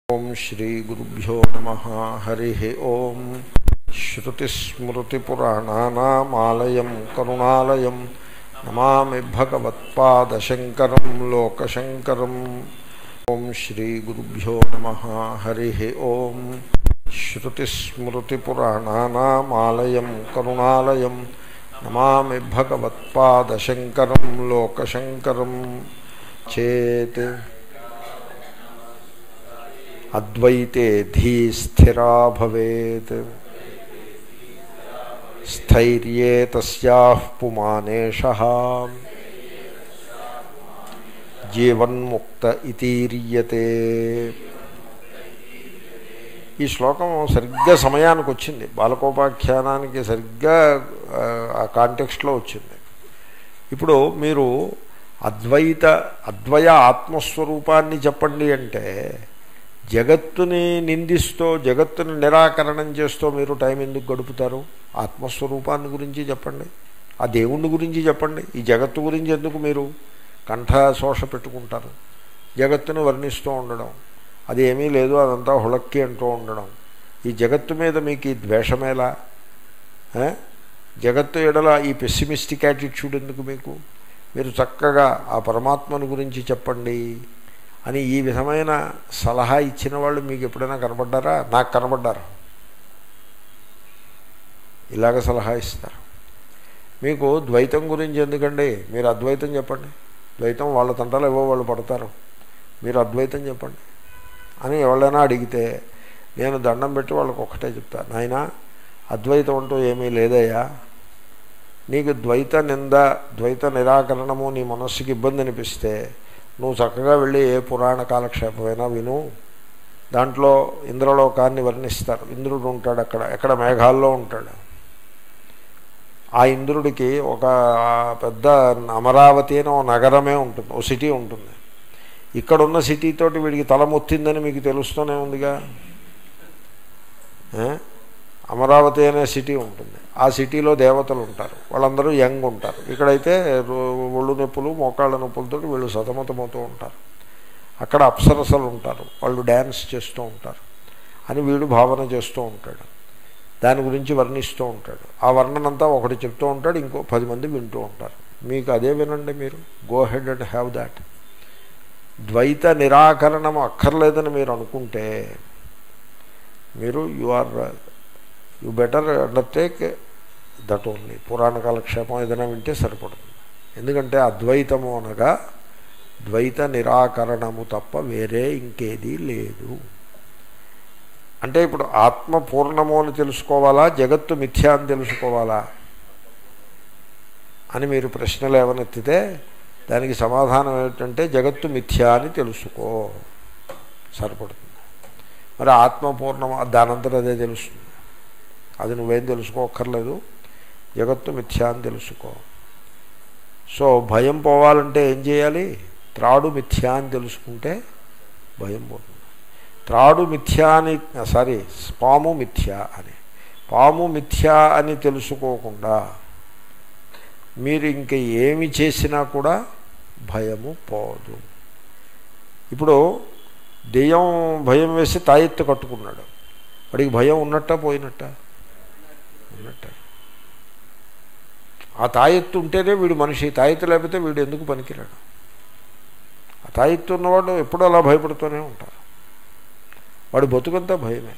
ఓం శ్రీగురుభ్యో నమ హరి ఓం శ్రుతిస్మృతిపురాణానామాలయం కరుణాలయం నమామి భగవత్పాదశంకరం లోకశంకరం ఓం శ్రీగురుభ్యో నమ హరి ఓం శ్రుతిస్మృతిపురాణానామాలయం కరుణాలయం నమామి భగవత్పాదశంకరం లోకశంకరం చేత్ అద్వైతే ధీ స్థిరా భవేత్ స్థైర్యే తస్యాః పుమానేష జీవన్ముక్త ఇతీర్యతే ఈ శ్లోకం సరిగ్గా సమయానికి వచ్చింది బాలకోపాఖ్యానానికి సరిగ్గా ఆ కాంటెక్స్ట్లో వచ్చింది ఇప్పుడు మీరు అద్వైత అద్వయ ఆత్మస్వరూపాన్ని చెప్పండి అంటే జగత్తుని నిందిస్తూ జగత్తుని నిరాకరణం చేస్తూ మీరు టైం ఎందుకు గడుపుతారు ఆత్మస్వరూపాన్ని గురించి చెప్పండి ఆ దేవుణ్ణి గురించి చెప్పండి ఈ జగత్తు గురించి ఎందుకు మీరు కంఠ శోష పెట్టుకుంటారు జగత్తుని వర్ణిస్తూ ఉండడం అది ఏమీ లేదు అదంతా హుళక్కి అంటూ ఉండడం ఈ జగత్తు మీద మీకు ఈ ద్వేషమేలా జగత్తు ఎడల ఈ పెస్సిమిస్టిక్ యాటిట్యూడ్ ఎందుకు మీకు మీరు చక్కగా ఆ పరమాత్మను గురించి చెప్పండి అని ఈ విధమైన సలహా ఇచ్చిన వాళ్ళు మీకు ఎప్పుడైనా కనబడ్డారా నాకు కనబడ్డారు ఇలాగ సలహా ఇస్తారు మీకు ద్వైతం గురించి ఎందుకండి మీరు అద్వైతం చెప్పండి ద్వైతం వాళ్ళ తంటాలు ఏవో వాళ్ళు పడతారు మీరు అద్వైతం చెప్పండి అని ఎవరైనా అడిగితే నేను దండం పెట్టి వాళ్ళకి ఒక్కటే చెప్తాను నాయన అద్వైతం అంటూ ఏమీ లేదయ్యా నీకు ద్వైత నింద ద్వైత నిరాకరణము నీ మనస్సుకి ఇబ్బంది అనిపిస్తే నువ్వు చక్కగా వెళ్ళి ఏ పురాణ కాలక్షేపమైనా విను దాంట్లో ఇంద్రలోకాన్ని వర్ణిస్తారు ఇంద్రుడు ఉంటాడు అక్కడ ఎక్కడ మేఘాల్లో ఉంటాడు ఆ ఇంద్రుడికి ఒక పెద్ద అమరావతి అని ఓ నగరమే ఉంటుంది ఓ సిటీ ఉంటుంది ఇక్కడున్న సిటీతోటి వీడికి తల మొత్తిందని మీకు తెలుస్తూనే ఉందిగా అమరావతి అనే సిటీ ఉంటుంది ఆ సిటీలో దేవతలు ఉంటారు వాళ్ళందరూ యంగ్ ఉంటారు ఇక్కడైతే ఒళ్ళు నొప్పులు మోకాళ్ళ నొప్పులతో వీళ్ళు సతమతమవుతూ ఉంటారు అక్కడ అప్సరసలు ఉంటారు వాళ్ళు డ్యాన్స్ చేస్తూ ఉంటారు అని వీడు భావన చేస్తూ ఉంటాడు దాని గురించి వర్ణిస్తూ ఉంటాడు ఆ వర్ణనంతా ఒకటి చెప్తూ ఉంటాడు ఇంకో పది మంది వింటూ ఉంటారు మీకు అదే వినండి మీరు go ahead and have that ద్వైత నిరాకరణం అక్కర్లేదని మీరు అనుకుంటే మీరు you are you better undertake that only పురాణ కాలక్షేపం ఏదైనా వింటే సరిపడుతుంది ఎందుకంటే అద్వైతము అనగా ద్వైత నిరాకరణము తప్ప వేరే ఇంకేదీ లేదు అంటే ఇప్పుడు ఆత్మ పూర్ణము అని తెలుసుకోవాలా జగత్తు మిథ్యా అని తెలుసుకోవాలా అని మీరు ప్రశ్నలు ఏమనెత్తితే దానికి సమాధానం ఏమిటంటే జగత్తు మిథ్యా అని తెలుసుకో సరిపడుతుంది మరి ఆత్మ పూర్ణం దానంతరం అదే తెలుస్తుంది అది నువ్వేం తెలుసుకోక్కర్లేదు జగత్తు మిథ్యా అని తెలుసుకో సో భయం పోవాలంటే ఏం చేయాలి త్రాడు మిథ్యా అని తెలుసుకుంటే భయం పోతుంది త్రాడు మిథ్యా అని సారీ పాము మిథ్యా అని పాము మిథ్యా అని తెలుసుకోకుండా మీరు ఇంక ఏమి చేసినా కూడా భయము పోదు ఇప్పుడు దెయ్యం భయం వేసి తాయెత్తు కట్టుకున్నాడు వాడికి భయం ఉన్నట్ట పోయినట్ట ఉన్నట్ట ఆ తాయెత్తు ఉంటేనే వీడు మనిషి తాయెత్తు లేకపోతే వీడు ఎందుకు పనికిరాడు ఆ తాయెత్తు ఉన్నవాడు ఎప్పుడూ అలా భయపడుతూనే ఉంటారు వాడు బతుకంతా భయమే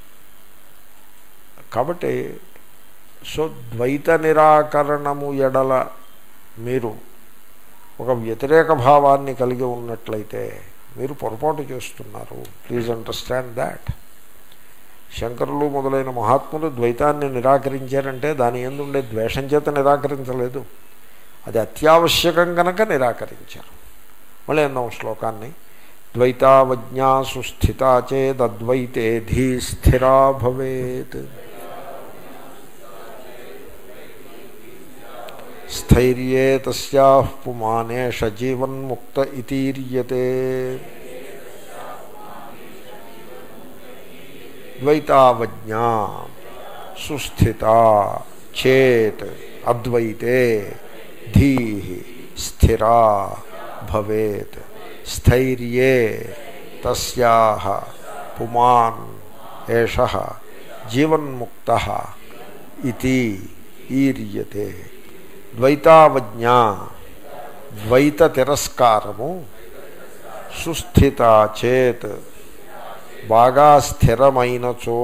కాబట్టి సో ద్వైత నిరాకరణము ఎడల మీరు ఒక వ్యతిరేక భావాన్ని కలిగి ఉన్నట్లయితే మీరు పొరపాటు చేస్తున్నారు ప్లీజ్ అండర్స్టాండ్ దాట్ శంకరులు మొదలైన మహాత్ములు ద్వైతాన్ని నిరాకరించారంటే దాని ఎందుండే ద్వేషం చేత నిరాకరించలేదు అది అత్యావశ్యకం కనుక నిరాకరించారు మళ్ళీ అందాం శ్లోకాన్ని ద్వైతావజ్ఞా సుస్థితా చేదద్వైతే ధీ స్థిరా భవేత్ స్థైర్యే తస్యా పుమానేష జీవన్ముక్త ఇతీర్యతే ద్వైతావజ్ఞా సుస్థిత చేత్ అద్వైతే ధీ స్థిరా భవేత్ స్థైర్యే తస్యాహ పుమాన్ ఏష జీవన్ముక్త ఇది ఈర్యతే ద్వైతావజ్ఞ ద్వైత తిరస్కారము సుస్థిత చేత్ బాగా స్థిరమైనచో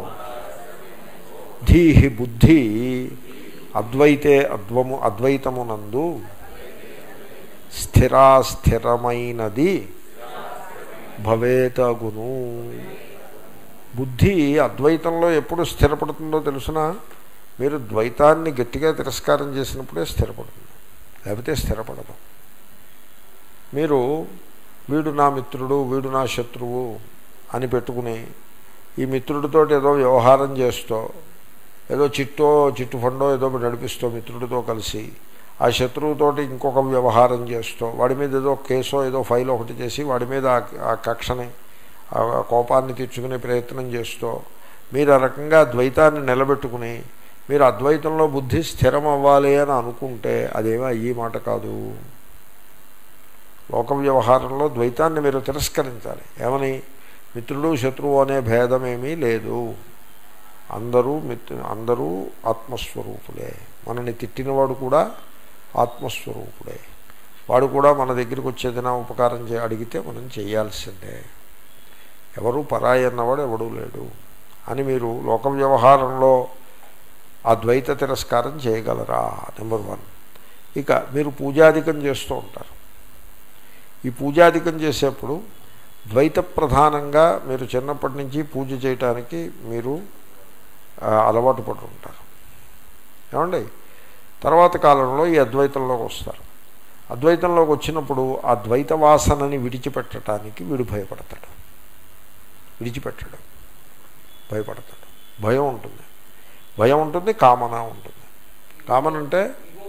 ధీహి బుద్ధి అద్వైతే అద్వము అద్వైతమునందు స్థిరాస్థిరమైనది భవేతగును బుద్ధి అద్వైతంలో ఎప్పుడు స్థిరపడుతుందో తెలుసిన మీరు ద్వైతాన్ని గట్టిగా తిరస్కారం చేసినప్పుడే స్థిరపడుతుంది లేకపోతే స్థిరపడదు మీరు వీడు నా మిత్రుడు వీడు నా శత్రువు అని పెట్టుకుని ఈ మిత్రుడితో ఏదో వ్యవహారం చేస్తూ ఏదో చిట్టో చిట్టు ఫండో ఏదో నడిపిస్తూ మిత్రుడితో కలిసి ఆ శత్రువుతోటి ఇంకొక వ్యవహారం చేస్తూ వాడి మీద ఏదో కేసో ఏదో ఫైల్ ఒకటి చేసి వాడి మీద ఆ కక్షని ఆ కోపాన్ని తీర్చుకునే ప్రయత్నం చేస్తూ మీరు ఆ రకంగా ద్వైతాన్ని నిలబెట్టుకుని మీరు అద్వైతంలో బుద్ధి స్థిరం అవ్వాలి అని అనుకుంటే అదేమీ అయ్యి మాట కాదు లోక వ్యవహారంలో ద్వైతాన్ని మీరు తిరస్కరించాలి ఏమని మిత్రుడు శత్రువు అనే భేదమేమీ లేదు అందరూ మిత్రు అందరూ ఆత్మస్వరూపులే మనని తిట్టినవాడు కూడా ఆత్మస్వరూపుడే వాడు కూడా మన దగ్గరికి వచ్చేదైనా ఉపకారం చే అడిగితే మనం చేయాల్సిందే ఎవరు పరాయి అన్నవాడు ఎవడూ లేడు అని మీరు లోక వ్యవహారంలో ఆ ద్వైత తిరస్కారం చేయగలరా నెంబర్ వన్ ఇక మీరు పూజాధికం చేస్తూ ఉంటారు ఈ పూజాధికం చేసేప్పుడు ద్వైత ప్రధానంగా మీరు చిన్నప్పటి నుంచి పూజ చేయటానికి మీరు అలవాటు పడి ఉంటారు ఏమండి తర్వాత కాలంలో ఈ అద్వైతంలోకి వస్తారు అద్వైతంలోకి వచ్చినప్పుడు ఆ ద్వైత వాసనని విడిచిపెట్టడానికి వీడు భయపడతాడు విడిచిపెట్టడు భయపడతాడు భయం ఉంటుంది భయం ఉంటుంది కామన ఉంటుంది కామన్ అంటే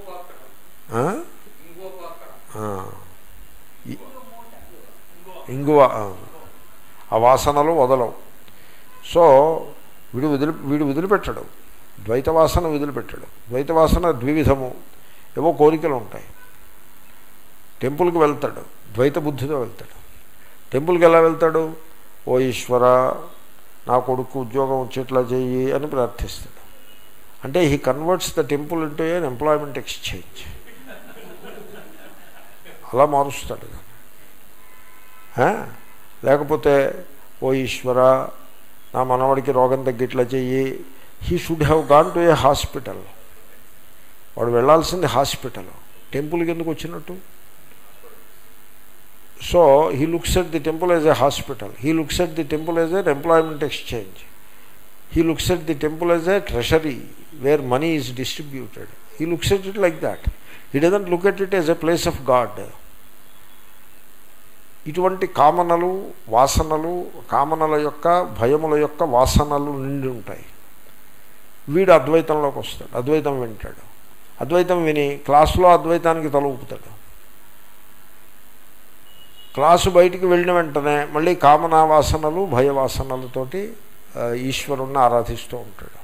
ఇంగువ ఆ వాసనలు వదలవు సో వీడు వదిలి వీడు వదిలిపెట్టడు ద్వైత వాసన వదిలిపెట్టాడు ద్వైత వాసన ద్వివిధము ఏవో కోరికలు ఉంటాయి టెంపుల్కి వెళ్తాడు ద్వైత బుద్ధితో వెళ్తాడు టెంపుల్కి ఎలా వెళ్తాడు ఓ ఈశ్వర నా కొడుకు ఉద్యోగం వచ్చేట్లా చెయ్యి అని ప్రార్థిస్తాడు అంటే he converts the temple into an employment exchange అలా మారుస్తాడు లేకపోతే ఓ ఈశ్వర నా మనవాడికి రోగం తగ్గిట్లా చెయ్యి he should have gone to a hospital వాడు వెళ్లాల్సింది హాస్పిటల్ టెంపుల్కి ఎందుకు వచ్చినట్టు so he looks at the temple as a hospital he looks at the temple as an employment exchange he looks at the temple as a treasury where money is distributed he looks at it like that he doesn't look at it as a place of God ఇటువంటి కామనలు వాసనలు కామనల యొక్క భయముల యొక్క వాసనలు నిండి ఉంటాయి వీడు అద్వైతంలోకి వస్తాడు అద్వైతం వింటాడు అద్వైతం విని క్లాసులో అద్వైతానికి తలూపుతాడు క్లాసు బయటికి వెళ్ళిన వెంటనే మళ్ళీ కామనా వాసనలు భయవాసనలతోటి ఈశ్వరుణ్ణి ఆరాధిస్తూ ఉంటాడు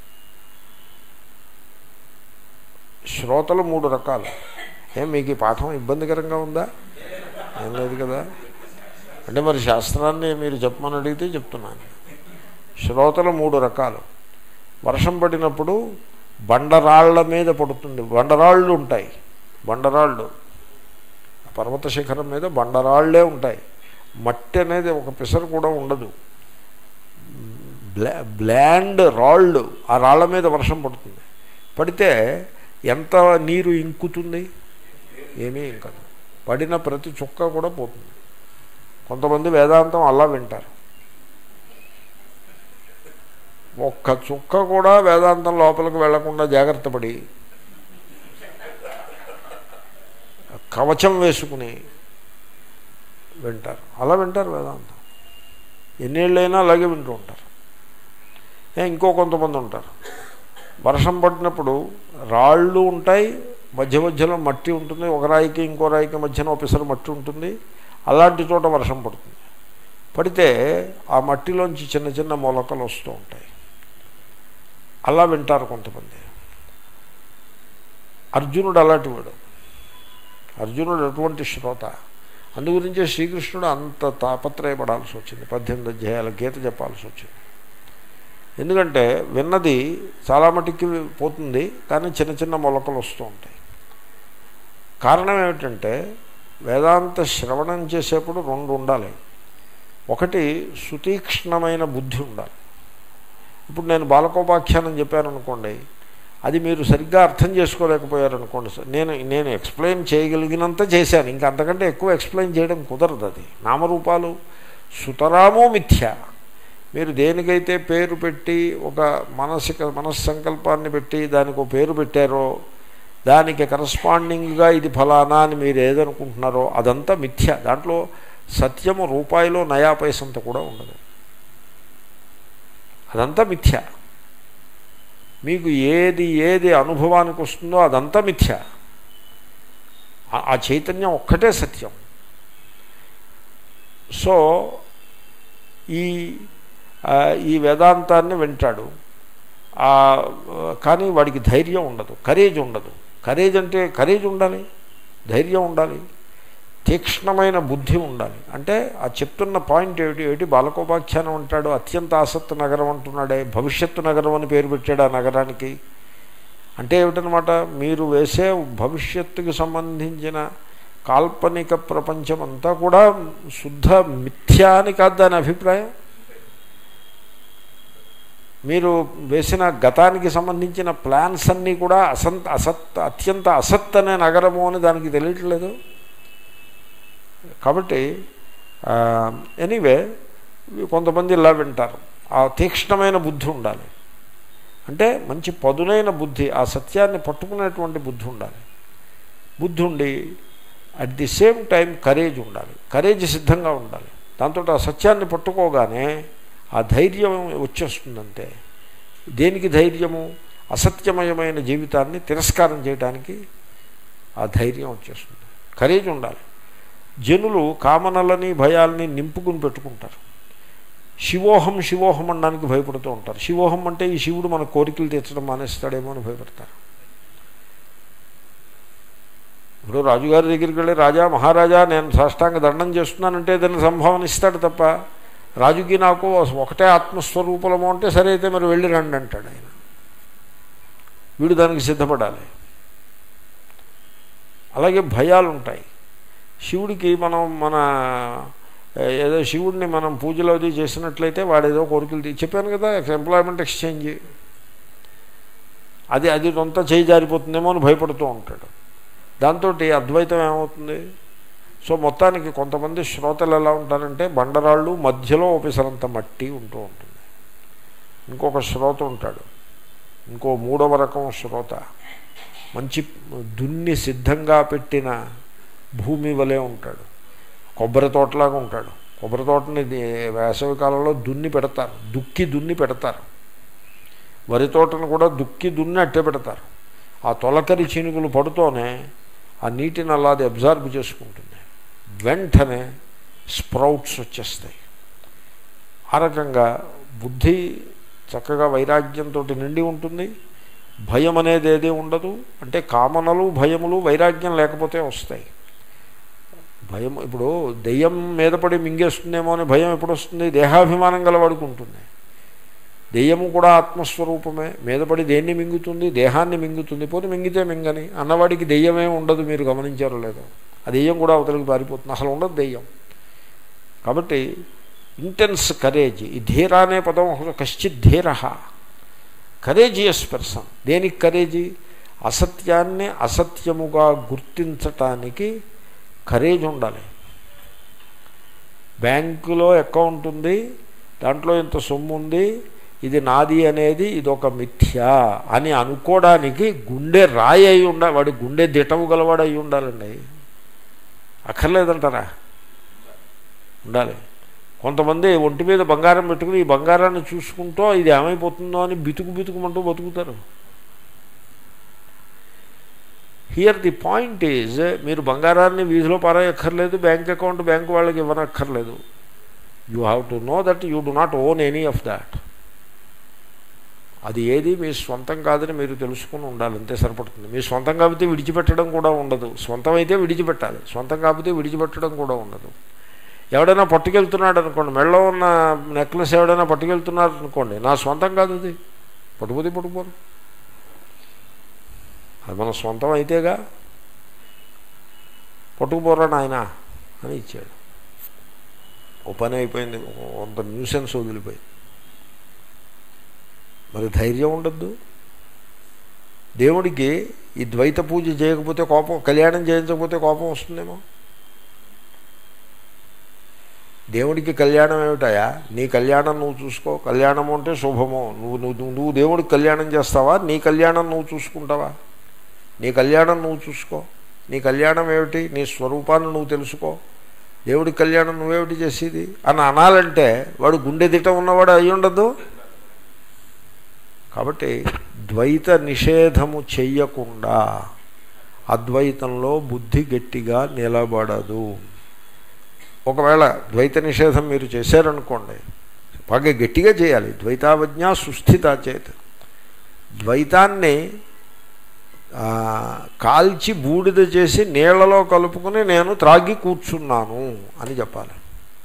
శ్రోతలు మూడు రకాలు ఏం మీకు ఈ పాఠం ఇబ్బందికరంగా ఉందా ఏం లేదు కదా అంటే మరి శాస్త్రాన్ని మీరు చెప్పమని అడిగితే చెప్తున్నాను శ్రోతలు మూడు రకాలు వర్షం పడినప్పుడు బండరాళ్ల మీద పడుతుంది బండరాళ్ళు ఉంటాయి బండరాళ్ళు పర్వత శిఖరం మీద బండరాళ్లే ఉంటాయి మట్టి అనేది ఒక పిసరు కూడా ఉండదు బ్లా బ్లాండ్ రాళ్ళు ఆ రాళ్ల మీద వర్షం పడుతుంది పడితే ఎంత నీరు ఇంకుతుంది ఏమీ ఇంకదు పడిన ప్రతి చుక్క కూడా పోతుంది కొంతమంది వేదాంతం అలా వింటారు ఒక్క చుక్క కూడా వేదాంతం లోపలికి వెళ్లకుండా జాగ్రత్త పడి కవచం వేసుకుని వింటారు అలా వింటారు వేదాంతం ఎన్నేళ్ళైనా అలాగే వింటూ ఉంటారు ఇంకో కొంతమంది ఉంటారు వర్షం పడినప్పుడు రాళ్ళు ఉంటాయి మధ్య మధ్యలో మట్టి ఉంటుంది ఒక రాయికి ఇంకో రాయికి మధ్యన ఒకసారి మట్టి ఉంటుంది అలాంటి చోట వర్షం పడుతుంది పడితే ఆ మట్టిలోంచి చిన్న చిన్న మొలకలు వస్తూ ఉంటాయి అలా వింటారు కొంతమంది అర్జునుడు అలాంటి వాడు అర్జునుడు అటువంటి శ్రోత అందుగురించే శ్రీకృష్ణుడు అంత తాపత్రయపడాల్సి వచ్చింది పద్దెనిమిది అధ్యాయాల గీత చెప్పాల్సి వచ్చింది ఎందుకంటే విన్నది చాలా మటుకి పోతుంది కానీ చిన్న చిన్న మొలకలు వస్తూ ఉంటాయి కారణం ఏమిటంటే వేదాంత శ్రవణం చేసేప్పుడు రెండు ఉండాలి ఒకటి సుతీక్ష్ణమైన బుద్ధి ఉండాలి ఇప్పుడు నేను బాలకోపాఖ్యానం చెప్పాను అనుకోండి అది మీరు సరిగ్గా అర్థం చేసుకోలేకపోయారనుకోండి సార్ నేను నేను ఎక్స్ప్లెయిన్ చేయగలిగినంత చేశాను ఇంకా అంతకంటే ఎక్కువ ఎక్స్ప్లెయిన్ చేయడం కుదరదు అది నామరూపాలు సుతరాము మిథ్య మీరు దేనికైతే పేరు పెట్టి ఒక మానసిక మనస్సంకల్పాన్ని పెట్టి దానికి ఒక పేరు పెట్టారో దానికి కరస్పాండింగ్గా ఇది ఫలానా అని మీరు ఏదనుకుంటున్నారో అదంతా మిథ్య దాంట్లో సత్యము రూపాయిలో నయా పైసంత కూడా ఉండదు అదంతా మిథ్య మీకు ఏది ఏది అనుభవానికి వస్తుందో అదంతా మిథ్య ఆ చైతన్యం ఒక్కటే సత్యం సో ఈ ఈ వేదాంతాన్ని వింటాడు కానీ వాడికి ధైర్యం ఉండదు కరేజ్ ఉండదు కరేజ్ అంటే కరేజ్ ఉండాలి ధైర్యం ఉండాలి తీక్ష్ణమైన బుద్ధి ఉండాలి అంటే ఆ చెప్తున్న పాయింట్ ఏమిటి ఏమిటి బాలకోపాఖ్యానం అంటాడు అత్యంత ఆసక్తి నగరం అంటున్నాడే భవిష్యత్తు నగరం అని పేరు పెట్టాడు ఆ నగరానికి అంటే ఏమిటనమాట మీరు వేసే భవిష్యత్తుకి సంబంధించిన కాల్పనిక ప్రపంచం అంతా కూడా శుద్ధ మిథ్యా అని కాదు దాని అభిప్రాయం మీరు వేసిన గతానికి సంబంధించిన ప్లాన్స్ అన్నీ కూడా అసంత అసత్ అత్యంత అసత్ అనే నగరము అని దానికి తెలియట్లేదు కాబట్టి ఎనీవే కొంతమంది ఇలా వింటారు ఆ తీక్ష్ణమైన బుద్ధి ఉండాలి అంటే మంచి పదునైన బుద్ధి ఆ సత్యాన్ని పట్టుకునేటువంటి బుద్ధి ఉండాలి బుద్ధి ఉండి at the same time courage ఉండాలి కరేజ్ సిద్ధంగా ఉండాలి దాంతో ఆ సత్యాన్ని పట్టుకోగానే ఆ ధైర్యం వచ్చేస్తుందంటే దేనికి ధైర్యము అసత్యమయమైన జీవితాన్ని తిరస్కారం చేయడానికి ఆ ధైర్యం వచ్చేస్తుంది కరేజ్ ఉండాలి జనులు కామనలని భయాల్ని నింపుకుని పెట్టుకుంటారు శివోహం శివోహం అనడానికి భయపడుతూ ఉంటారు శివోహం అంటే ఈ శివుడు మన కోరికలు తీర్చడం మానేస్తాడేమో అని భయపడతారు ఇప్పుడు రాజుగారి దగ్గరికి వెళ్ళి రాజా మహారాజా నేను సాష్టాంగ దండం చేస్తున్నానంటే దాన్ని సంభావన ఇస్తాడు తప్ప రాజుకి నాకు ఒకటే ఆత్మస్వరూపలము అంటే సరే అయితే మరి వెళ్ళి రండి అంటాడు ఆయన వీడు దానికి సిద్ధపడాలి అలాగే భయాలు ఉంటాయి శివుడికి మనం మన ఏదో శివుడిని మనం పూజలో అది చేసినట్లయితే వాడు ఏదో కోరికలు చెప్పాను కదా ఎంప్లాయ్మెంట్ ఎక్స్చేంజ్ అది అది కొంత చేయి జారిపోతుందేమో అని భయపడుతూ ఉంటాడు దాంతో అద్వైతం ఏమవుతుంది సో మొత్తానికి కొంతమంది శ్రోతలు ఎలా ఉంటారంటే బండరాళ్ళు మధ్యలో ఒపిసరంత మట్టి ఉంటూ ఉంటుంది ఇంకొక శ్రోత ఉంటాడు ఇంకో మూడవ రకం శ్రోత మంచి దున్ని సిద్ధంగా పెట్టిన భూమి వలె ఉంటాడు కొబ్బరి తోటలాగా ఉంటాడు కొబ్బరి తోటని వేసవి కాలంలో దున్ని పెడతారు దుక్కి దున్ని పెడతారు వరి తోటను కూడా దుక్కి దున్ని అట్టే పెడతారు ఆ తొలకరి చినుకులు పడుతూనే ఆ నీటిని అలా అది అబ్జార్బ్ చేసుకుంటుంది వెంటనే స్ప్రౌట్స్ వచ్చేస్తాయి ఆ రకంగా బుద్ధి చక్కగా వైరాగ్యంతో నిండి ఉంటుంది భయం అనేది ఏదే ఉండదు అంటే కామనలు భయములు వైరాగ్యం లేకపోతే వస్తాయి భయం ఇప్పుడు దెయ్యం మీద పడి మింగేస్తుందేమో అని భయం ఎప్పుడు వస్తుంది దేహాభిమానం గలవాడికి ఉంటుంది దెయ్యము కూడా ఆత్మస్వరూపమే మీద పడి దేన్ని మింగుతుంది దేహాన్ని మింగుతుంది పోతే మింగితే మింగని అన్నవాడికి దెయ్యమే ఉండదు మీరు గమనించారో లేదో ఆ దెయ్యం కూడా అవతలికి పారిపోతుంది అసలు ఉండదు దెయ్యం కాబట్టి ఇంటెన్స్ కరేజ్ ఈ ధీర అనే పదం కశ్చిత్ ధీర కరేజియస్ పర్సన్ దేనికి కరేజీ అసత్యాన్ని అసత్యముగా గుర్తించటానికి కరేజ్ ఉండాలి బ్యాంకులో అకౌంట్ ఉంది దాంట్లో ఇంత సొమ్ము ఉంది ఇది నాది అనేది ఇది ఒక మిథ్య అని అనుకోవడానికి గుండె రాయి అయి ఉండాలి వాడి గుండె దిటవు గలవాడు అయి ఉండాలండి అక్కర్లేదంటారా ఉండాలి కొంతమంది ఒంటి మీద బంగారం పెట్టుకుని ఈ బంగారాన్ని చూసుకుంటూ ఇది ఏమైపోతుందో అని బితుకు బితుకుమంటూ బతుకుతారు హియర్ ది పాయింట్ ఈజ్ మీరు బంగారాన్ని వీధిలో పారేయక్కర్లేదు బ్యాంక్ అకౌంట్ బ్యాంక్ వాళ్ళకి ఇవ్వనక్కర్లేదు you have to know that you do not own any of that అది ఏది మీ స్వంతం కాదని మీరు తెలుసుకుని ఉండాలి అంతే సరిపడుతుంది మీ సొంతం కాకపోతే విడిచిపెట్టడం కూడా ఉండదు సొంతం అయితే విడిచిపెట్టాలి సొంతం కాకపోతే విడిచిపెట్టడం కూడా ఉండదు ఎవడైనా పట్టుకెళ్తున్నాడు అనుకోండి మెడలో ఉన్న నెక్లెస్ ఎవడైనా పట్టుకెళ్తున్నారు అనుకోండి నా సొంతం కాదు అది పట్టుకుపోతే పట్టుకుపోరు అది మన సొంతం అయితేగా పట్టుకుపోరా నాయన అని ఇచ్చాడు ఓ పని అయిపోయింది కొంత న్యూసెన్స్ వదిలిపోయింది మరి ధైర్యం ఉండద్దు దేవుడికి ఈ ద్వైత పూజ చేయకపోతే కోపం కళ్యాణం చేయించకపోతే కోపం వస్తుందేమో దేవుడికి కళ్యాణం ఏమిటాయా నీ కళ్యాణం నువ్వు చూసుకో కళ్యాణం అంటే శుభము నువ్వు నువ్వు నువ్వు దేవుడికి కళ్యాణం చేస్తావా నీ కళ్యాణం నువ్వు చూసుకుంటావా నీ కళ్యాణం నువ్వు చూసుకో నీ కళ్యాణం ఏమిటి నీ స్వరూపాన్ని నువ్వు తెలుసుకో దేవుడి కళ్యాణం నువ్వేమిటి చేసేది అని అనాలంటే వాడు గుండె దిట ఉన్నవాడు అయి ఉండదు కాబట్టి ద్వైత నిషేధము చెయ్యకుండా అద్వైతంలో బుద్ధి గట్టిగా నిలబడదు ఒకవేళ ద్వైత నిషేధం మీరు చేశారనుకోండి బాగా గట్టిగా చేయాలి ద్వైతావజ్ఞ సుస్థిత చేత ద్వైతాన్ని కాల్చి బూడిద చేసి నీళ్లలో కలుపుకుని నేను త్రాగి కూర్చున్నాను అని చెప్పాలి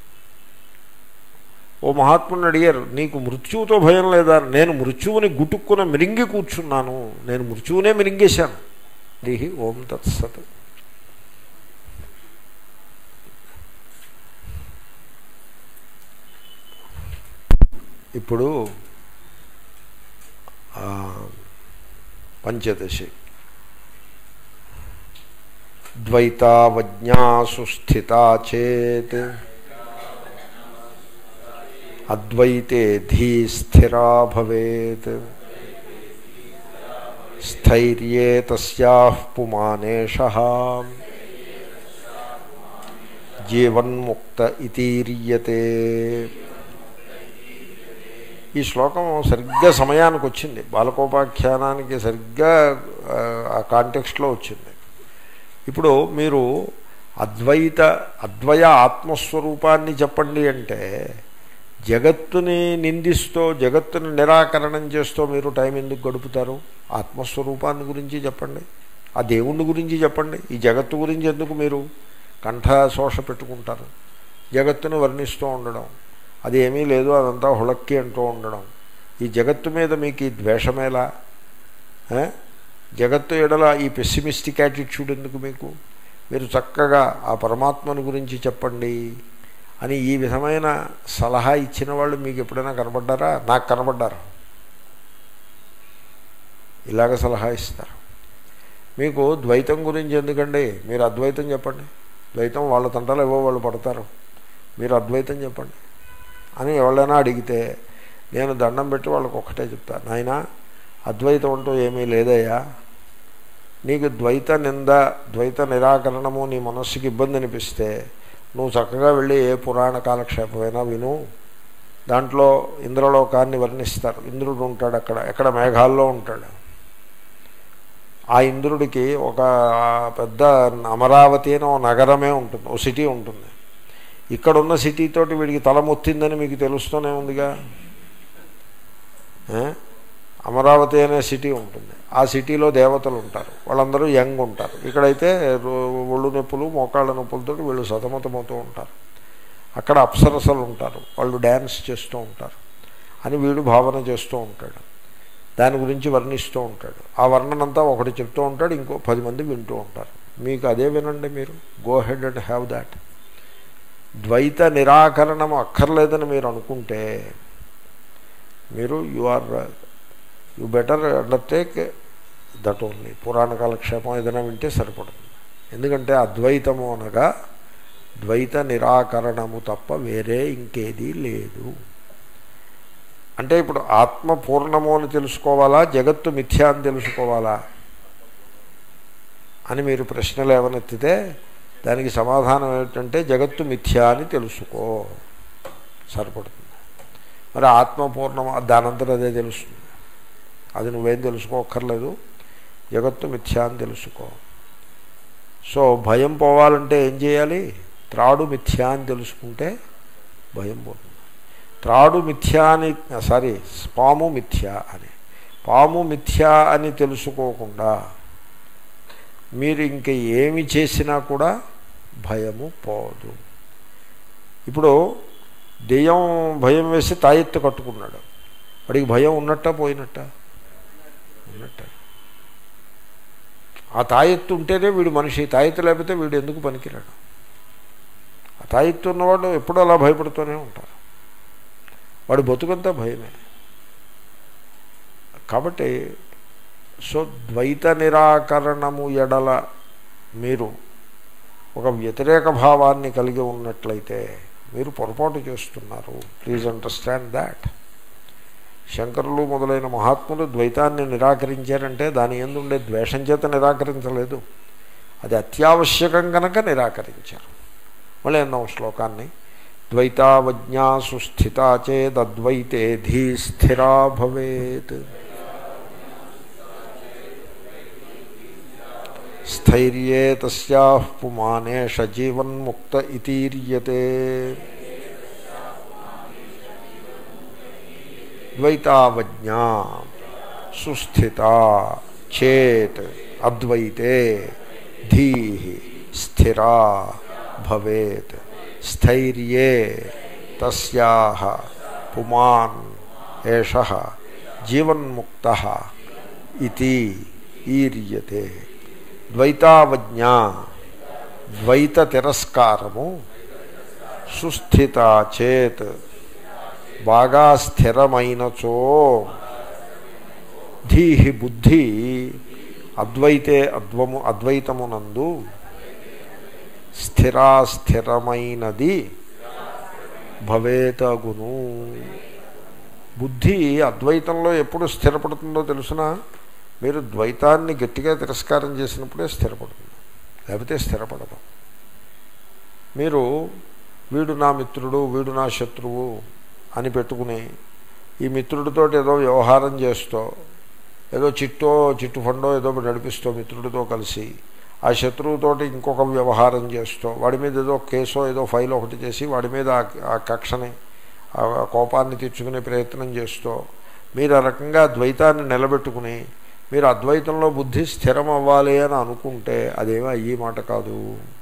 ఓ మహాత్ముని అడిగారు నీకు మృత్యువుతో భయం లేదా నేను మృత్యువుని గుటుక్కున మిరింగి కూర్చున్నాను నేను మృత్యువునే మిరింగేశాను దిహి ఓం తత్సత్ ఇప్పుడు పంచదశి ద్వైతావజ్ఞా సుస్థితా చేత్ అద్వైతే ధీ స్థిరా భవేత్ స్థైర్యే తస్యా పుమానేష జీవన్ముక్త ఇతీర్యతే ఈ శ్లోకం సరిగ్గా సమయానికి వచ్చింది బాలకోపాఖ్యానానికి సరిగ్గా ఆ కాంటెక్స్ట్లో వచ్చింది ఇప్పుడు మీరు అద్వైత అద్వయ ఆత్మస్వరూపాన్ని చెప్పండి అంటే జగత్తుని నిందిస్తూ జగత్తుని నిరాకరణం చేస్తూ మీరు టైం ఎందుకు గడుపుతారు ఆత్మస్వరూపాన్ని గురించి చెప్పండి ఆ దేవుణ్ణి గురించి చెప్పండి ఈ జగత్తు గురించి ఎందుకు మీరు కంఠ శోష పెట్టుకుంటారు జగత్తును వర్ణిస్తూ ఉండడం అది ఏమీ లేదు అదంతా హుళక్కి అంటూ ఉండడం ఈ జగత్తు మీద మీకు ఈ ద్వేషమేలా జగత్తు ఎడల ఈ పెస్సిమిస్టిక్ యాటిట్యూడ్ ఎందుకు మీకు మీరు చక్కగా ఆ పరమాత్మను గురించి చెప్పండి అని ఈ విధమైన సలహా ఇచ్చిన వాళ్ళు మీకు ఎప్పుడైనా కనబడ్డారా నాకు కనబడ్డారు ఇలాగ సలహా ఇస్తారు మీకు ద్వైతం గురించి ఎందుకండి మీరు అద్వైతం చెప్పండి ద్వైతం వాళ్ళ తంటలు ఏవో వాళ్ళు పడతారు మీరు అద్వైతం చెప్పండి అని ఎవరైనా అడిగితే నేను దండం పెట్టి వాళ్ళకి ఒక్కటే చెప్తాను నాయన అద్వైతం అంటూ ఏమీ లేదయ్యా నీకు ద్వైత నింద ద్వైత నిరాకరణము నీ మనస్సుకి ఇబ్బంది అనిపిస్తే నువ్వు చక్కగా వెళ్ళి ఏ పురాణ కాలక్షేపమైనా విను దాంట్లో ఇంద్రలోకాన్ని వర్ణిస్తారు ఇంద్రుడు ఉంటాడు అక్కడ ఎక్కడ మేఘాల్లో ఉంటాడు ఆ ఇంద్రుడికి ఒక పెద్ద అమరావతి అనే నగరమే ఉంటుంది ఓ సిటీ ఉంటుంది ఇక్కడున్న సిటీతోటి వీడికి తల మొత్తిందని మీకు తెలుస్తూనే ఉందిగా అమరావతి అనే సిటీ ఉంటుంది ఆ సిటీలో దేవతలు ఉంటారు వాళ్ళందరూ యంగ్ ఉంటారు ఇక్కడైతే ఒళ్ళు నొప్పులు మోకాళ్ళ నొప్పులతో వీళ్ళు సతమతమవుతూ ఉంటారు అక్కడ అప్సరసలు ఉంటారు వాళ్ళు డ్యాన్స్ చేస్తూ ఉంటారు అని వీడు భావన చేస్తూ ఉంటాడు దాని గురించి వర్ణిస్తూ ఉంటాడు ఆ వర్ణనంతా ఒకటి చెప్తూ ఉంటాడు ఇంకో పది మంది వింటూ ఉంటారు మీకు అదే వినండి మీరు go ahead and have that ద్వైత నిరాకరణం అక్కర్లేదని మీరు అనుకుంటే మీరు you are you better undertake that only పురాణ కాలక్షేపం ఏదైనా వింటే సరిపడుతుంది ఎందుకంటే అద్వైతము అనగా ద్వైత నిరాకరణము తప్ప వేరే ఇంకేదీ లేదు అంటే ఇప్పుడు ఆత్మ పూర్ణము అని తెలుసుకోవాలా జగత్తు మిథ్యా అని తెలుసుకోవాలా అని మీరు ప్రశ్నలు ఏమనెత్తితే దానికి సమాధానం ఏమిటంటే జగత్తు మిథ్యా అని తెలుసుకో సరిపడుతుంది మరి ఆత్మ పూర్ణం దానంతరం అదే తెలుస్తుంది అది నువ్వేం తెలుసుకోక్కర్లేదు జగత్తు మిథ్యా అని తెలుసుకో సో భయం పోవాలంటే ఏం చేయాలి త్రాడు మిథ్యా అని తెలుసుకుంటే భయం పోతుంది త్రాడు మిథ్యా అని సారీ పాము మిథ్యా అని పాము మిథ్యా అని తెలుసుకోకుండా మీరు ఇంక ఏమి చేసినా కూడా భయము పోదు ఇప్పుడు దెయ్యం భయం వేసి తాయెత్తు కట్టుకున్నాడు వాడికి భయం ఉన్నట్ట పోయినట్ట ఉన్నట్ట ఆ తాయెత్తు ఉంటేనే వీడు మనిషి తాయెత్తు లేకపోతే వీడు ఎందుకు పనికిరాడు ఆ తాయెత్తు ఉన్నవాడు ఎప్పుడూ అలా భయపడుతూనే ఉంటారు వాడు బతుకంతా భయమే కాబట్టి సో ద్వైత నిరాకరణము ఎడల మీరు ఒక వ్యతిరేక భావాన్ని కలిగి ఉన్నట్లయితే మీరు పొరపాటు చేస్తున్నారు ప్లీజ్ అండర్స్టాండ్ దాట్ శంకరులు మొదలైన మహాత్ములు ద్వైతాన్ని నిరాకరించారంటే దాని ఎందుండే ద్వేషం చేత నిరాకరించలేదు అది అత్యావశ్యకం కనుక నిరాకరించారు మళ్ళీ అన్నాం శ్లోకాన్ని ద్వైతావజ్ఞా సుస్థితా చేదద్వైతే ధీ స్థిరా భవేత్ స్థైర్యే తస్యా పుమానేష జీవన్ముక్త ఇతీర్యతే ద్వైతావజ్ఞా సుస్థిత చేత్ అద్వైతే ధీ స్థిరా భవేత్ స్థైర్యే తస్యా పుమాన్ ఏష జీవన్ముక్త ఇది ఈర్యతే ద్వైతావజ్ఞ ద్వైత తిరస్కారము సుస్థిత చేత్ బాగా స్థిరమైనచో ధీహి బుద్ధి అద్వైతే అద్వము అద్వైతమునందు స్థిరాస్థిరమైనది భవేతగును బుద్ధి అద్వైతంలో ఎప్పుడు స్థిరపడుతుందో తెలుసునా మీరు ద్వైతాన్ని గట్టిగా తిరస్కారం చేసినప్పుడే స్థిరపడుతుంది లేకపోతే స్థిరపడదు మీరు వీడు నా మిత్రుడు వీడు నా శత్రువు అని పెట్టుకుని ఈ మిత్రుడితో ఏదో వ్యవహారం చేస్తూ ఏదో చిట్టో చిట్టు ఫండో ఏదో నడిపిస్తూ మిత్రుడితో కలిసి ఆ శత్రువుతోటి ఇంకొక వ్యవహారం చేస్తూ వాడి మీద ఏదో కేసో ఏదో ఫైల్ ఒకటి చేసి వాడి మీద ఆ కక్షని ఆ కోపాన్ని తీర్చుకునే ప్రయత్నం చేస్తూ మీరు ఆ రకంగా ద్వైతాన్ని నిలబెట్టుకుని మీరు అద్వైతంలో బుద్ధి స్థిరం అవ్వాలి అని అనుకుంటే అదేమీ అయ్యే మాట కాదు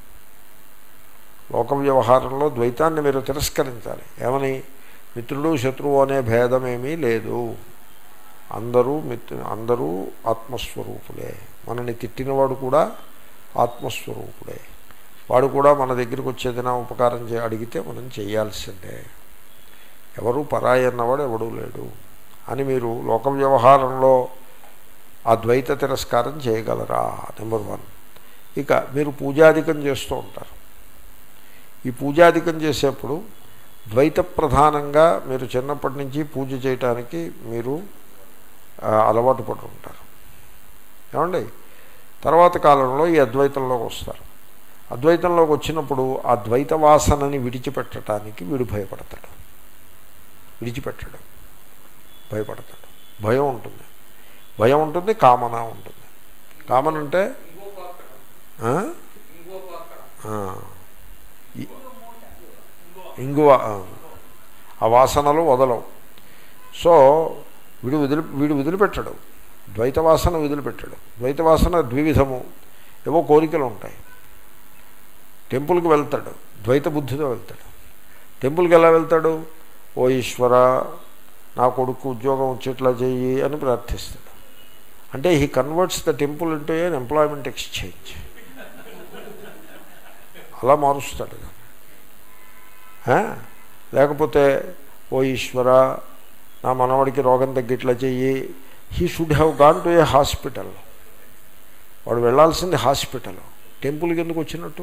లోక వ్యవహారంలో ద్వైతాన్ని మీరు తిరస్కరించాలి ఏమని మిత్రుడు శత్రువు అనే భేదమేమీ లేదు అందరూ మిత్రు అందరూ ఆత్మస్వరూపులే మనని తిట్టినవాడు కూడా ఆత్మస్వరూపుడే వాడు కూడా మన దగ్గరికి వచ్చేదైనా ఉపకారం చే అడిగితే మనం చేయాల్సిందే ఎవరు పరాయి అన్నవాడు ఎవడూ లేడు అని మీరు లోక వ్యవహారంలో ఆ ద్వైత తిరస్కారం చేయగలరా నెంబర్ వన్ ఇక మీరు పూజాధికం చేస్తూ ఉంటారు ఈ పూజాధికం చేసేప్పుడు ద్వైత ప్రధానంగా మీరు చిన్నప్పటి నుంచి పూజ చేయటానికి మీరు అలవాటు పడి ఉంటారు ఏమండి తర్వాత కాలంలో ఈ అద్వైతంలోకి వస్తారు అద్వైతంలోకి వచ్చినప్పుడు ఆ ద్వైత వాసనని విడిచిపెట్టడానికి వీడు భయపడతాడు విడిచిపెట్టడం భయపడతాడు భయం ఉంటుంది భయం ఉంటుంది కామన ఉంటుంది కామన్ అంటే ఇంగువ ఆ వాసనలు వదలవు సో వీడు వదిలి వీడు వదిలిపెట్టడు ద్వైత వాసన వదిలిపెట్టాడు ద్వైత వాసన ద్వివిధము ఏవో కోరికలు ఉంటాయి టెంపుల్కి వెళ్తాడు ద్వైత బుద్ధితో వెళ్తాడు టెంపుల్కి ఎలా వెళ్తాడు ఓ ఈశ్వర నా కొడుకు ఉద్యోగం వచ్చేట్లా చెయ్యి అని ప్రార్థిస్తాడు అంటే he converts the temple into an employment exchange అలా మారుస్తాడు లేకపోతే ఓ ఈశ్వర నా మనవాడికి రోగం తగ్గిట్లా చెయ్యి he should have gone to a hospital వాడు వెళ్ళాల్సింది హాస్పిటల్ టెంపుల్కి ఎందుకు వచ్చినట్టు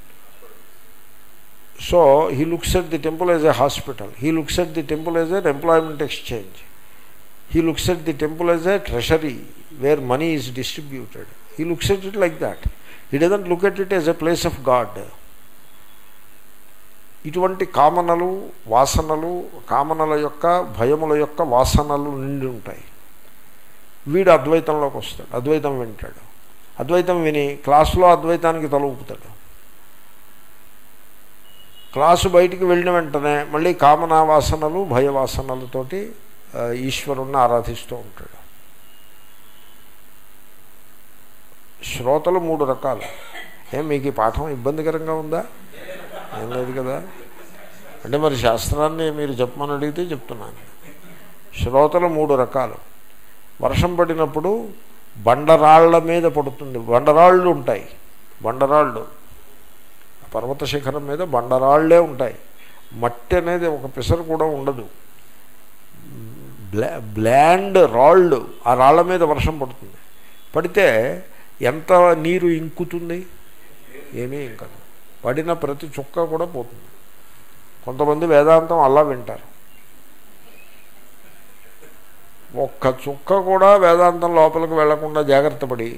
so he looks at the temple as a hospital he looks at the temple as an employment exchange he looks at the temple as a treasury where money is distributed he looks at it like that he doesn't look at it as a place of God ఇటువంటి కామనలు వాసనలు కామనల యొక్క భయముల యొక్క వాసనలు నిండి ఉంటాయి వీడు అద్వైతంలోకి వస్తాడు అద్వైతం వింటాడు అద్వైతం విని క్లాసులో అద్వైతానికి తలూపుతాడు క్లాసు బయటికి వెళ్ళిన వెంటనే మళ్ళీ కామనా వాసనలు భయవాసనలతోటి ఈశ్వరుణ్ణి ఆరాధిస్తూ ఉంటాడు శ్రోతలు మూడు రకాలు ఏం మీకు ఈ పాఠం ఇబ్బందికరంగా ఉందా ఏం లేదు కదా అంటే మరి శాస్త్రాన్ని మీరు చెప్పమని అడిగితే చెప్తున్నాను శ్రోతలు మూడు రకాలు వర్షం పడినప్పుడు బండరాళ్ల మీద పడుతుంది బండరాళ్ళు ఉంటాయి బండరాళ్ళు పర్వత శిఖరం మీద బండరాళ్లే ఉంటాయి మట్టి అనేది ఒక పిసరు కూడా ఉండదు బ్లా బ్లాండ్ రాళ్ళు ఆ రాళ్ల మీద వర్షం పడుతుంది పడితే ఎంత నీరు ఇంకుతుంది ఏమీ ఇంకదు పడిన ప్రతి చుక్క కూడా పోతుంది కొంతమంది వేదాంతం అలా వింటారు ఒక్క చుక్క కూడా వేదాంతం లోపలికి వెళ్లకుండా జాగ్రత్త పడి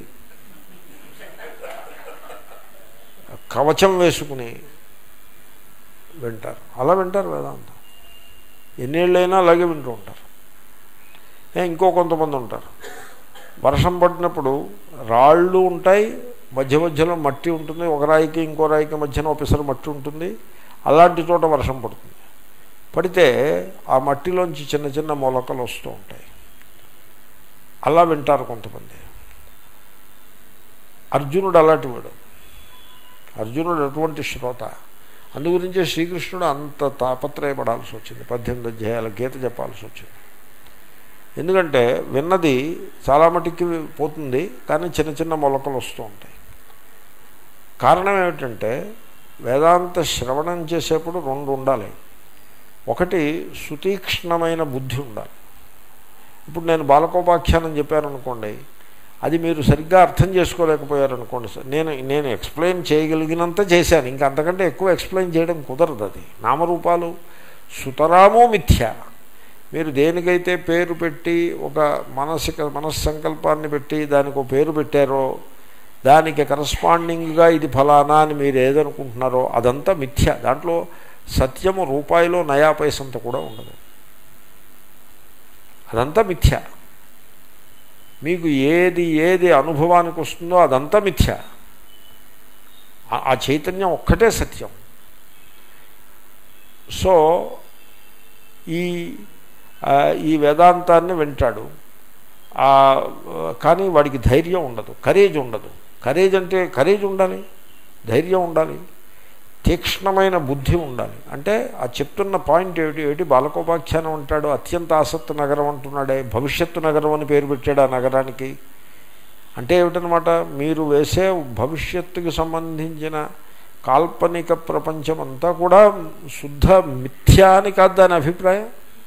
కవచం వేసుకుని వింటారు అలా వింటారు వేదాంతం ఎన్నేళ్ళైనా అలాగే వింటూ ఉంటారు ఇంకో కొంతమంది ఉంటారు వర్షం పడినప్పుడు రాళ్ళు ఉంటాయి మధ్య మధ్యలో మట్టి ఉంటుంది ఒక రాయికి ఇంకో రాయికి మధ్యన ఒకసారి మట్టి ఉంటుంది అలాంటి చోట వర్షం పడుతుంది పడితే ఆ మట్టిలోంచి చిన్న చిన్న మొలకలు వస్తూ ఉంటాయి అలా వింటారు కొంతమంది అర్జునుడు అలాంటి వాడు అర్జునుడు అటువంటి శ్రోత అందుగురించే శ్రీకృష్ణుడు అంత తాపత్రయపడాల్సి వచ్చింది పద్దెనిమిది అధ్యాయాల గీత చెప్పాల్సి వచ్చింది ఎందుకంటే విన్నది చాలా మటుకి పోతుంది కానీ చిన్న చిన్న మొలకలు వస్తూ ఉంటాయి కారణం ఏమిటంటే వేదాంత శ్రవణం చేసేప్పుడు రెండు ఉండాలి ఒకటి సుతీక్ష్ణమైన బుద్ధి ఉండాలి ఇప్పుడు నేను బాలకోపాఖ్యానం చెప్పాను అనుకోండి అది మీరు సరిగ్గా అర్థం చేసుకోలేకపోయారనుకోండి సార్ నేను నేను ఎక్స్ప్లెయిన్ చేయగలిగినంత చేశాను ఇంకా అంతకంటే ఎక్కువ ఎక్స్ప్లెయిన్ చేయడం కుదరదు అది నామరూపాలు సుతరామో మిథ్య మీరు దేనికైతే పేరు పెట్టి ఒక మనసిక మనస్సంకల్పాన్ని పెట్టి దానికి ఒక పేరు పెట్టారో దానికి కరస్పాండింగ్గా ఇది ఫలానా అని మీరు ఏదనుకుంటున్నారో అదంతా మిథ్య దాంట్లో సత్యము రూపాయిలో నయా పైసంత కూడా ఉండదు అదంతా మిథ్య మీకు ఏది ఏది అనుభవానికి వస్తుందో అదంతా మిథ్య ఆ చైతన్యం ఒక్కటే సత్యం సో ఈ ఈ వేదాంతాన్ని వింటాడు కానీ వాడికి ధైర్యం ఉండదు కరేజ్ ఉండదు కరేజ్ అంటే కరేజ్ ఉండాలి ధైర్యం ఉండాలి తీక్ష్ణమైన బుద్ధి ఉండాలి అంటే ఆ చెప్తున్న పాయింట్ ఏమిటి ఏమిటి బాలకోపాఖ్యానం అంటాడు అత్యంత ఆసక్తి నగరం అంటున్నాడే భవిష్యత్తు నగరం అని పేరు పెట్టాడు ఆ నగరానికి అంటే ఏమిటనమాట మీరు వేసే భవిష్యత్తుకి సంబంధించిన కాల్పనిక ప్రపంచం అంతా కూడా శుద్ధ మిథ్యా అని కాదు దాని అభిప్రాయం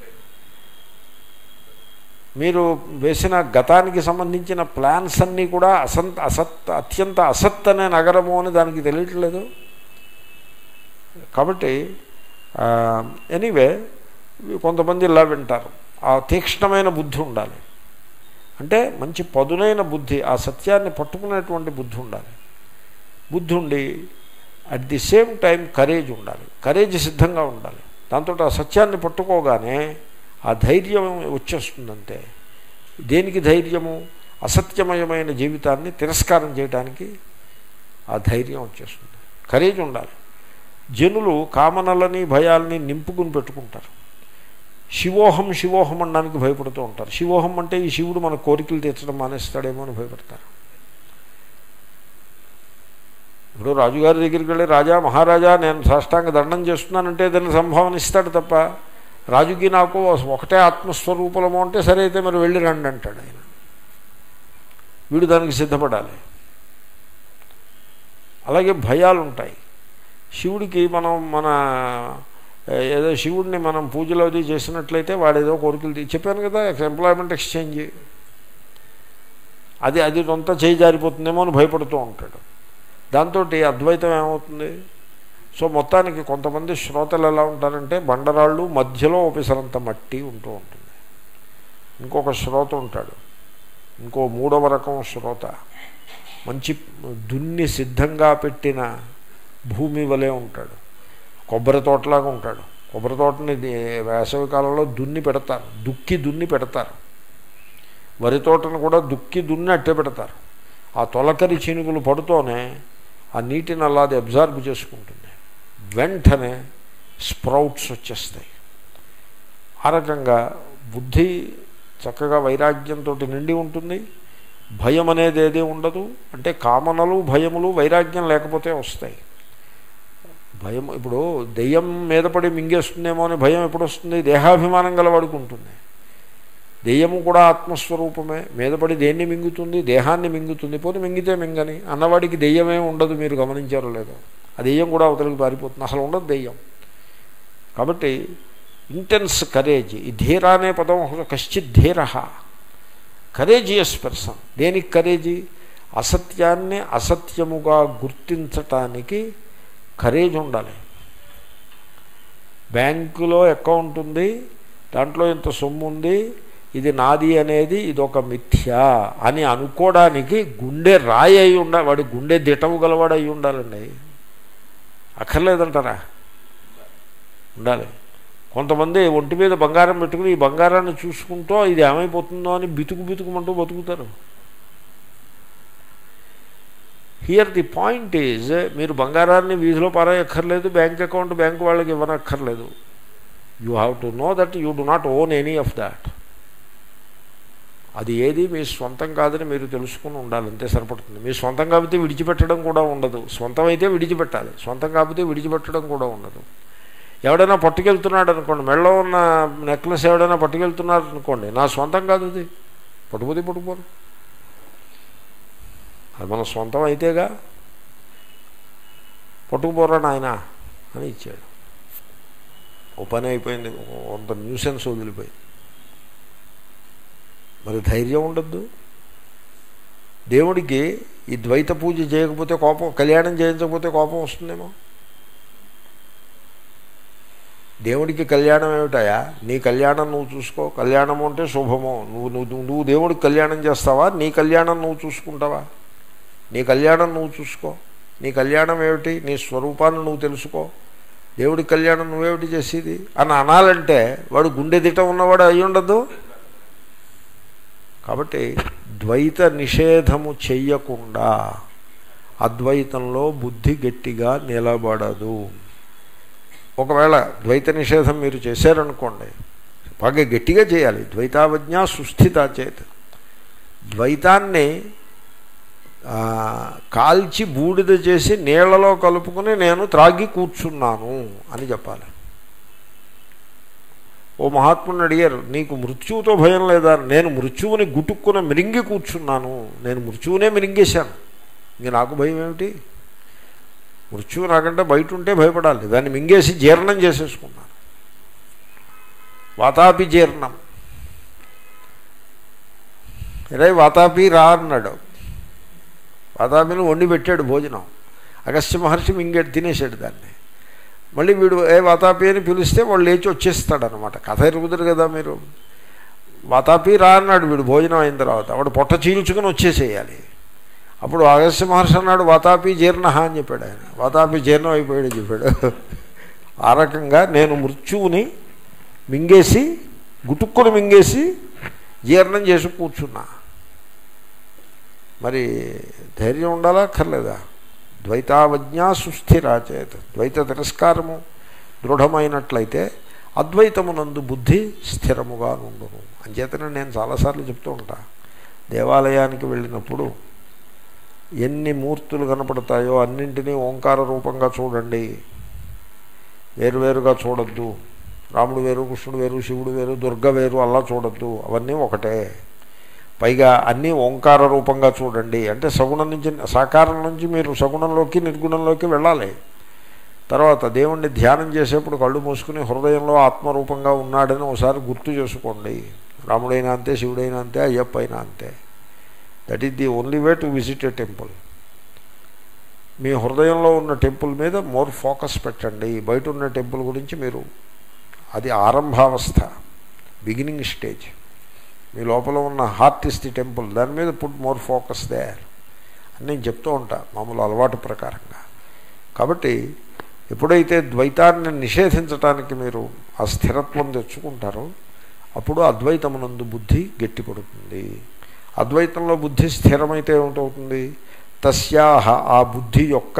మీరు వేసిన గతానికి సంబంధించిన ప్లాన్స్ అన్నీ కూడా అసంత అసత్ అత్యంత అసత్ అనే నగరము అని దానికి తెలియట్లేదు కాబట్టి ఎనీవే కొంతమంది ఇలా వింటారు ఆ తీక్ష్ణమైన బుద్ధి ఉండాలి అంటే మంచి పదునైన బుద్ధి ఆ సత్యాన్ని పట్టుకునేటువంటి బుద్ధి ఉండాలి బుద్ధి ఉండి at the same time courage ఉండాలి కరేజ్ సిద్ధంగా ఉండాలి దాంతో ఆ సత్యాన్ని పట్టుకోగానే ఆ ధైర్యం వచ్చేస్తుందంటే దేనికి ధైర్యము అసత్యమయమైన జీవితాన్ని తిరస్కారం చేయడానికి ఆ ధైర్యం వచ్చేస్తుంది కరేజ్ ఉండాలి జనులు కామనలని భయాల్ని నింపుకుని పెట్టుకుంటారు శివోహం శివోహం అనడానికి భయపడుతూ ఉంటారు శివోహం అంటే ఈ శివుడు మన కోరికలు తీర్చడం మానేస్తాడేమో అని భయపడతారు ఇప్పుడు రాజుగారి దగ్గరికి వెళ్ళి రాజా మహారాజా నేను సాష్టాంగ దండం చేస్తున్నానంటే దాన్ని సంభావన ఇస్తాడు తప్ప రాజుకి నాకు ఒకటే ఆత్మస్వరూపము అంటే సరే అయితే మరి వెళ్ళి రండి అంటాడు ఆయన వీడు దానికి సిద్ధపడాలి అలాగే భయాలు ఉంటాయి శివుడికి మనం మన ఏదో శివుడిని మనం పూజలు అది చేసినట్లయితే వాడేదో కోరికలు చెప్పాను కదా ఎంప్లాయ్మెంట్ ఎక్స్చేంజ్ అది అది కొంత చేయి జారిపోతుందేమో అని భయపడుతూ ఉంటాడు దాంతో అద్వైతం ఏమవుతుంది సో మొత్తానికి కొంతమంది శ్రోతలు ఎలా ఉంటారంటే బండరాళ్ళు మధ్యలో ఒపిసరంత మట్టి ఉంటూ ఉంటుంది ఇంకొక శ్రోత ఉంటాడు ఇంకో మూడవ రకం శ్రోత మంచి దున్ని సిద్ధంగా పెట్టిన భూమి వలె ఉంటాడు కొబ్బరి తోటలాగా ఉంటాడు కొబ్బరి తోటని వేసవి కాలంలో దున్ని పెడతారు దుక్కి దున్ని పెడతారు వరి తోటను కూడా దుక్కి దున్ని అట్టే పెడతారు ఆ తొలకరి చినుకులు పడుతూనే ఆ నీటిని అలా అది అబ్జార్బ్ చేసుకుంటుంది వెంటనే స్ప్రౌట్స్ వచ్చేస్తాయి ఆ రకంగా బుద్ధి చక్కగా వైరాగ్యంతో నిండి ఉంటుంది భయం అనేది ఏది ఉండదు అంటే కామనలు భయములు వైరాగ్యం లేకపోతే వస్తాయి భయం ఇప్పుడు దెయ్యం మీద పడి మింగేస్తుందేమో అని భయం ఎప్పుడు వస్తుంది దేహాభిమానం గలవాడికి ఉంటుంది దెయ్యము కూడా ఆత్మస్వరూపమే మీద పడి దేన్ని మింగుతుంది దేహాన్ని మింగుతుంది పోతే మింగితే మింగని అన్నవాడికి దెయ్యమే ఉండదు మీరు గమనించారో లేదో ఆ దెయ్యం కూడా అవతలికి పారిపోతుంది అసలు ఉండదు దెయ్యం కాబట్టి ఇంటెన్స్ కరేజ్ ఈ ధీర అనే పదం కశ్చిత్ ధీర కరేజియస్ పర్సన్ దేనికి కరేజీ అసత్యాన్ని అసత్యముగా గుర్తించటానికి కరేజ్ ఉండాలి బ్యాంకులో అకౌంట్ ఉంది దాంట్లో ఇంత సొమ్ము ఉంది ఇది నాది అనేది ఇదొక మిథ్య అని అనుకోవడానికి గుండె రాయి అయి ఉండాలి వాడి గుండె దిటవు గలవాడు అయి ఉండాలండి అక్కర్లేదంటారా ఉండాలి కొంతమంది ఒంటి మీద బంగారం పెట్టుకుని ఈ బంగారాన్ని చూసుకుంటూ ఇది ఏమైపోతుందో అని బితుకు బితుకుమంటూ బతుకుతారు హియర్ ది పాయింట్ ఈజ్ మీరు బంగారాన్ని వీధిలో పారేయక్కర్లేదు బ్యాంక్ అకౌంట్ బ్యాంక్ వాళ్ళకి ఇవ్వనక్కర్లేదు you have to know that you do not own any of that అది ఏది మీ స్వంతం కాదని మీరు తెలుసుకుని ఉండాలి అంతే సరిపడుతుంది మీ సొంతం కాకపోతే విడిచిపెట్టడం కూడా ఉండదు సొంతం అయితే విడిచిపెట్టాలి సొంతం కాకపోతే విడిచిపెట్టడం కూడా ఉండదు ఎవడైనా పట్టుకెళ్తున్నాడు అనుకోండి మెడలో ఉన్న నెక్లెస్ ఎవడైనా పట్టుకెళ్తున్నారు అనుకోండి నా సొంతం కాదు అది పట్టుకుపోతే పట్టుకుపోరు అది మన సొంతం అయితేగా పట్టుకుపోరా నాయన అని ఇచ్చాడు ఓ పని అయిపోయింది కొంత న్యూసెన్స్ వదిలిపోయింది మరి ధైర్యం ఉండద్దు దేవుడికి ఈ ద్వైత పూజ చేయకపోతే కోపం కళ్యాణం చేయించకపోతే కోపం వస్తుందేమో దేవుడికి కళ్యాణం ఏమిటాయా నీ కళ్యాణం నువ్వు చూసుకో కళ్యాణం అంటే శుభమో నువ్వు నువ్వు నువ్వు దేవుడికి కళ్యాణం చేస్తావా నీ కళ్యాణం నువ్వు చూసుకుంటావా నీ కళ్యాణం నువ్వు చూసుకో నీ కళ్యాణం ఏమిటి నీ స్వరూపాన్ని నువ్వు తెలుసుకో దేవుడి కళ్యాణం నువ్వేమిటి చేసేది అని అనాలంటే వాడు గుండె దిట ఉన్నవాడు అయి ఉండదు కాబట్టి ద్వైత నిషేధము చెయ్యకుండా అద్వైతంలో బుద్ధి గట్టిగా నిలబడదు ఒకవేళ ద్వైత నిషేధం మీరు చేశారనుకోండి బాగా గట్టిగా చేయాలి ద్వైతావజ్ఞ సుస్థిత చేత్ ద్వైతాన్ని కాల్చి బూడిద చేసి నీళ్లలో కలుపుకుని నేను త్రాగి కూర్చున్నాను అని చెప్పాలి ఓ మహాత్ముని అడిగారు నీకు మృత్యువుతో భయం లేదా నేను మృత్యువుని గుటుక్కున మిరింగి కూర్చున్నాను నేను మృత్యువునే మిరింగేశాను ఇంక నాకు భయం ఏమిటి మృత్యువు నాకంటే బయట ఉంటే భయపడాలి దాన్ని మింగేసి జీర్ణం చేసేసుకున్నాను వాతాపి జీర్ణం రే వాతాపి రా అన్నాడు వాతాపిని వండి పెట్టాడు భోజనం అగస్త్య మహర్షి మింగేడు తినేసాడు దాన్ని మళ్ళీ వీడు ఏ వాతాపి అని పిలిస్తే వాళ్ళు లేచి వచ్చేస్తాడనమాట కథ ఎరుగుదరు కదా మీరు వాతాపి రా అన్నాడు వీడు భోజనం అయిన తర్వాత వాడు పొట్ట చీల్చుకుని వచ్చేసేయాలి అప్పుడు అగస్త్య మహర్షి అన్నాడు వాతాపి జీర్ణ అని చెప్పాడు ఆయన వాతాపి జీర్ణం అయిపోయాడు చెప్పాడు ఆ రకంగా నేను మృత్యువుని మింగేసి గుటుక్కుని మింగేసి జీర్ణం చేసి కూర్చున్నా మరి ధైర్యం ఉండాలా అక్కర్లేదా ద్వైతావజ్ఞా సుస్థిరాచేత ద్వైత తిరస్కారము దృఢమైనట్లయితే అద్వైతమునందు బుద్ధి స్థిరముగా నుండును అంచేతనే నేను చాలాసార్లు చెప్తూ ఉంటా దేవాలయానికి వెళ్ళినప్పుడు ఎన్ని మూర్తులు కనపడతాయో అన్నింటినీ ఓంకార రూపంగా చూడండి వేరువేరుగా చూడొద్దు రాముడు వేరు కృష్ణుడు వేరు శివుడు వేరు దుర్గ వేరు అలా చూడొద్దు అవన్నీ ఒకటే పైగా అన్నీ ఓంకార రూపంగా చూడండి అంటే సగుణం నుంచి సాకారం నుంచి మీరు సగుణంలోకి నిర్గుణంలోకి వెళ్ళాలి తర్వాత దేవుణ్ణి ధ్యానం చేసేప్పుడు కళ్ళు మూసుకుని హృదయంలో ఆత్మరూపంగా ఉన్నాడని ఒకసారి గుర్తు చేసుకోండి రాముడైనా అంతే శివుడైనా అంతే అయ్యప్ప అయినా అంతే that is the only way to visit a temple మీ హృదయంలో ఉన్న టెంపుల్ మీద మోర్ ఫోకస్ పెట్టండి బయట ఉన్న టెంపుల్ గురించి మీరు అది ఆరంభావస్థ బిగినింగ్ స్టేజ్ మీ లోపల ఉన్న హార్ట్ ఇస్ ది టెంపుల్ దాని మీద పుట్ మోర్ ఫోకస్ దే అని నేను చెప్తూ ఉంటా మామూలు అలవాటు ప్రకారంగా కాబట్టి ఎప్పుడైతే ద్వైతాన్ని నిషేధించడానికి మీరు ఆ స్థిరత్వం తెచ్చుకుంటారో అప్పుడు అద్వైతమునందు బుద్ధి గట్టిపడుతుంది అద్వైతంలో బుద్ధి స్థిరమైతే ఏమిటవుతుంది తస్యాహ ఆ బుద్ధి యొక్క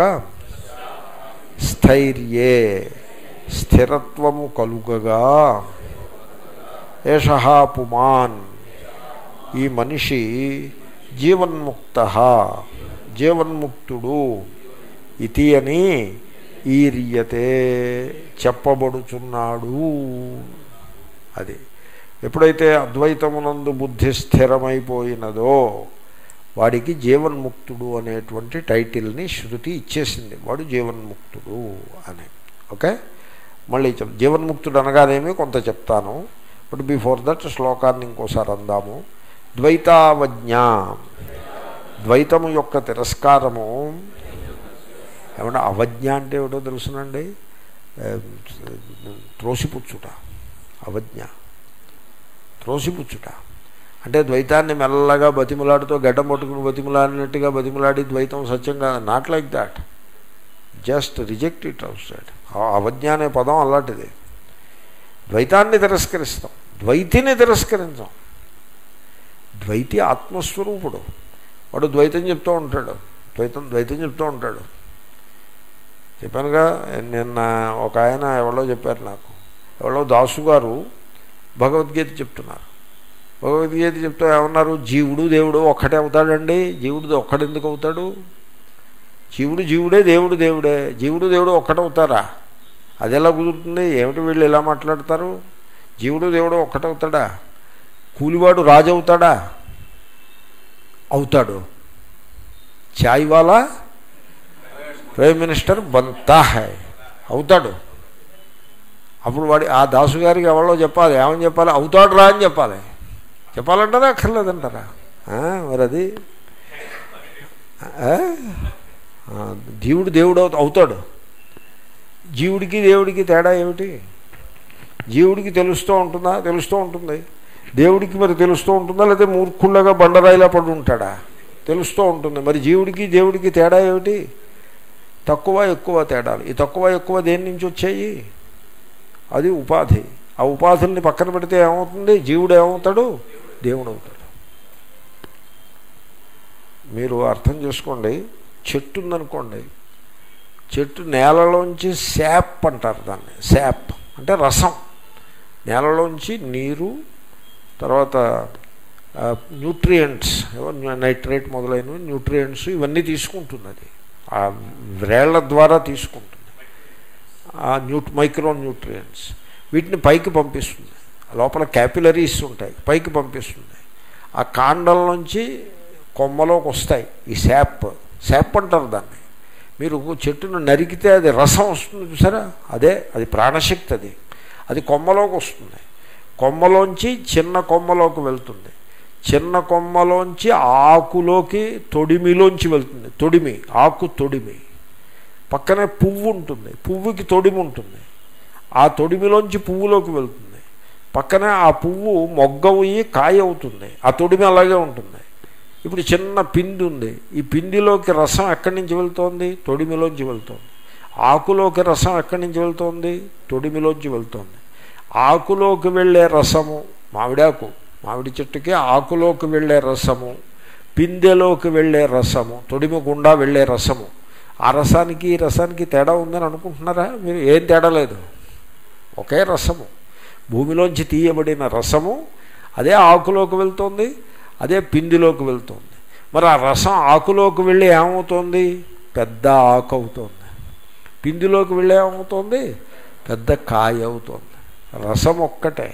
స్థైర్యే స్థిరత్వము కలుగగా ఏష పుమాన్ ఈ మనిషి జీవన్ముక్త జీవన్ముక్తుడు ఇది అని ఈరియతే చెప్పబడుచున్నాడు అది ఎప్పుడైతే అద్వైతమునందు బుద్ధి స్థిరమైపోయినదో వాడికి జీవన్ముక్తుడు అనేటువంటి టైటిల్ని శృతి ఇచ్చేసింది వాడు జీవన్ముక్తుడు అని ఓకే మళ్ళీ చెప్ జీవన్ముక్తుడు అనగానేమి కొంత చెప్తాను బట్ బిఫోర్ దట్ శ్లోకాన్ని ఇంకోసారి అందాము ద్వైతావజ్ఞ ద్వైతము యొక్క తిరస్కారము ఏమన్నా అవజ్ఞ అంటే ఏమిటో తెలుసునండి త్రోసిపుచ్చుట అవజ్ఞ త్రోసిపుచ్చుట అంటే ద్వైతాన్ని మెల్లగా బతిమలాడుతూ గడ్డం పట్టుకుని బతిమలాడినట్టుగా బతిమలాడి ద్వైతం సత్యంగా not like that just reject it outside అవజ్ఞ అనే పదం అలాంటిది ద్వైతాన్ని తిరస్కరిస్తాం ద్వైతిని తిరస్కరించాం ద్వైతి ఆత్మస్వరూపుడు వాడు ద్వైతం చెప్తూ ఉంటాడు ద్వైతం ద్వైతం చెప్తూ ఉంటాడు చెప్పానుగా నిన్న ఒక ఆయన ఎవరో చెప్పారు నాకు ఎవరో దాసు గారు భగవద్గీత చెప్తున్నారు భగవద్గీత చెప్తూ ఏమన్నారు జీవుడు దేవుడు ఒక్కటే అవుతాడండి జీవుడు ఒక్కడెందుకు అవుతాడు జీవుడు జీవుడే దేవుడు దేవుడే జీవుడు దేవుడు ఒక్కటవుతారా అది ఎలా కుదురుతుంది ఏమిటి వీళ్ళు ఎలా మాట్లాడతారు జీవుడు దేవుడు ఒక్కటవుతాడా కూలివాడు రాజు అవుతాడా అవుతాడు చాయ్ వాలా ప్రైమ్ మినిస్టర్ బంతా హై అవుతాడు అప్పుడు వాడి ఆ దాసు గారికి ఎవరో చెప్పాలి ఏమని చెప్పాలి అవుతాడు రా అని చెప్పాలి చెప్పాలంటారా అక్కర్లేదంటారా మరి అది జీవుడు దేవుడు అవుతాడు జీవుడికి దేవుడికి తేడా ఏమిటి జీవుడికి తెలుస్తూ ఉంటుందా తెలుస్తూ ఉంటుంది దేవుడికి మరి తెలుస్తూ ఉంటుందా లేకపోతే మూర్ఖుళ్ళగా బండరాయిలా పడి ఉంటాడా తెలుస్తూ ఉంటుంది మరి జీవుడికి దేవుడికి తేడా ఏమిటి తక్కువ ఎక్కువ తేడాలు ఈ తక్కువ ఎక్కువ దేని నుంచి వచ్చాయి అది ఉపాధి ఆ ఉపాధుల్ని పక్కన పెడితే ఏమవుతుంది జీవుడు ఏమవుతాడు దేవుడు అవుతాడు మీరు అర్థం చేసుకోండి చెట్టు ఉందనుకోండి చెట్టు నేలలోంచి శాప్ అంటారు దాన్ని శాప్ అంటే రసం నేలలోంచి నీరు తర్వాత న్యూట్రియంట్స్ నైట్రేట్ మొదలైన న్యూట్రియంట్స్ ఇవన్నీ తీసుకుంటుంది అది ఆ వ్రేళ్ల ద్వారా తీసుకుంటుంది ఆ న్యూ మైక్రో న్యూట్రియంట్స్ వీటిని పైకి పంపిస్తుంది లోపల క్యాపిలరీస్ ఉంటాయి పైకి పంపిస్తుంది ఆ కాండం నుంచి కొమ్మలోకి వస్తాయి ఈ శాప్ శాప్ అంటారు దాన్ని మీరు చెట్టును నరికితే అది రసం వస్తుంది చూసారా అదే అది ప్రాణశక్తి అది అది కొమ్మలోకి వస్తుంది కొమ్మలోంచి చిన్న కొమ్మలోకి వెళ్తుంది చిన్న కొమ్మలోంచి ఆకులోకి తొడిమిలోంచి వెళ్తుంది తొడిమి ఆకు తొడిమి పక్కనే పువ్వు ఉంటుంది పువ్వుకి తొడిమి ఉంటుంది ఆ తొడిమిలోంచి పువ్వులోకి వెళ్తుంది పక్కనే ఆ పువ్వు మొగ్గవుయి కాయ అవుతుంది ఆ తొడిమి అలాగే ఉంటుంది ఇప్పుడు చిన్న పిండి ఉంది ఈ పిండిలోకి రసం ఎక్కడి నుంచి వెళ్తోంది తొడిమిలోంచి వెళ్తోంది ఆకులోకి రసం ఎక్కడి నుంచి వెళ్తోంది తొడిమిలోంచి వెళ్తోంది ఆకులోకి వెళ్ళే రసము మామిడాకు మామిడి చెట్టుకి ఆకులోకి వెళ్ళే రసము పిందెలోకి వెళ్ళే రసము తొడిమి గుండా వెళ్ళే రసము ఆ రసానికి ఈ రసానికి తేడా ఉందని అనుకుంటున్నారా మీరు ఏం తేడా లేదు ఒకే రసము భూమిలోంచి తీయబడిన రసము అదే ఆకులోకి వెళ్తోంది అదే పిండిలోకి వెళ్తుంది మరి ఆ రసం ఆకులోకి వెళ్ళి ఏమవుతోంది పెద్ద ఆకు అవుతుంది పిండిలోకి వెళ్ళి ఏమవుతోంది పెద్ద కాయ అవుతుంది రసం ఒక్కటే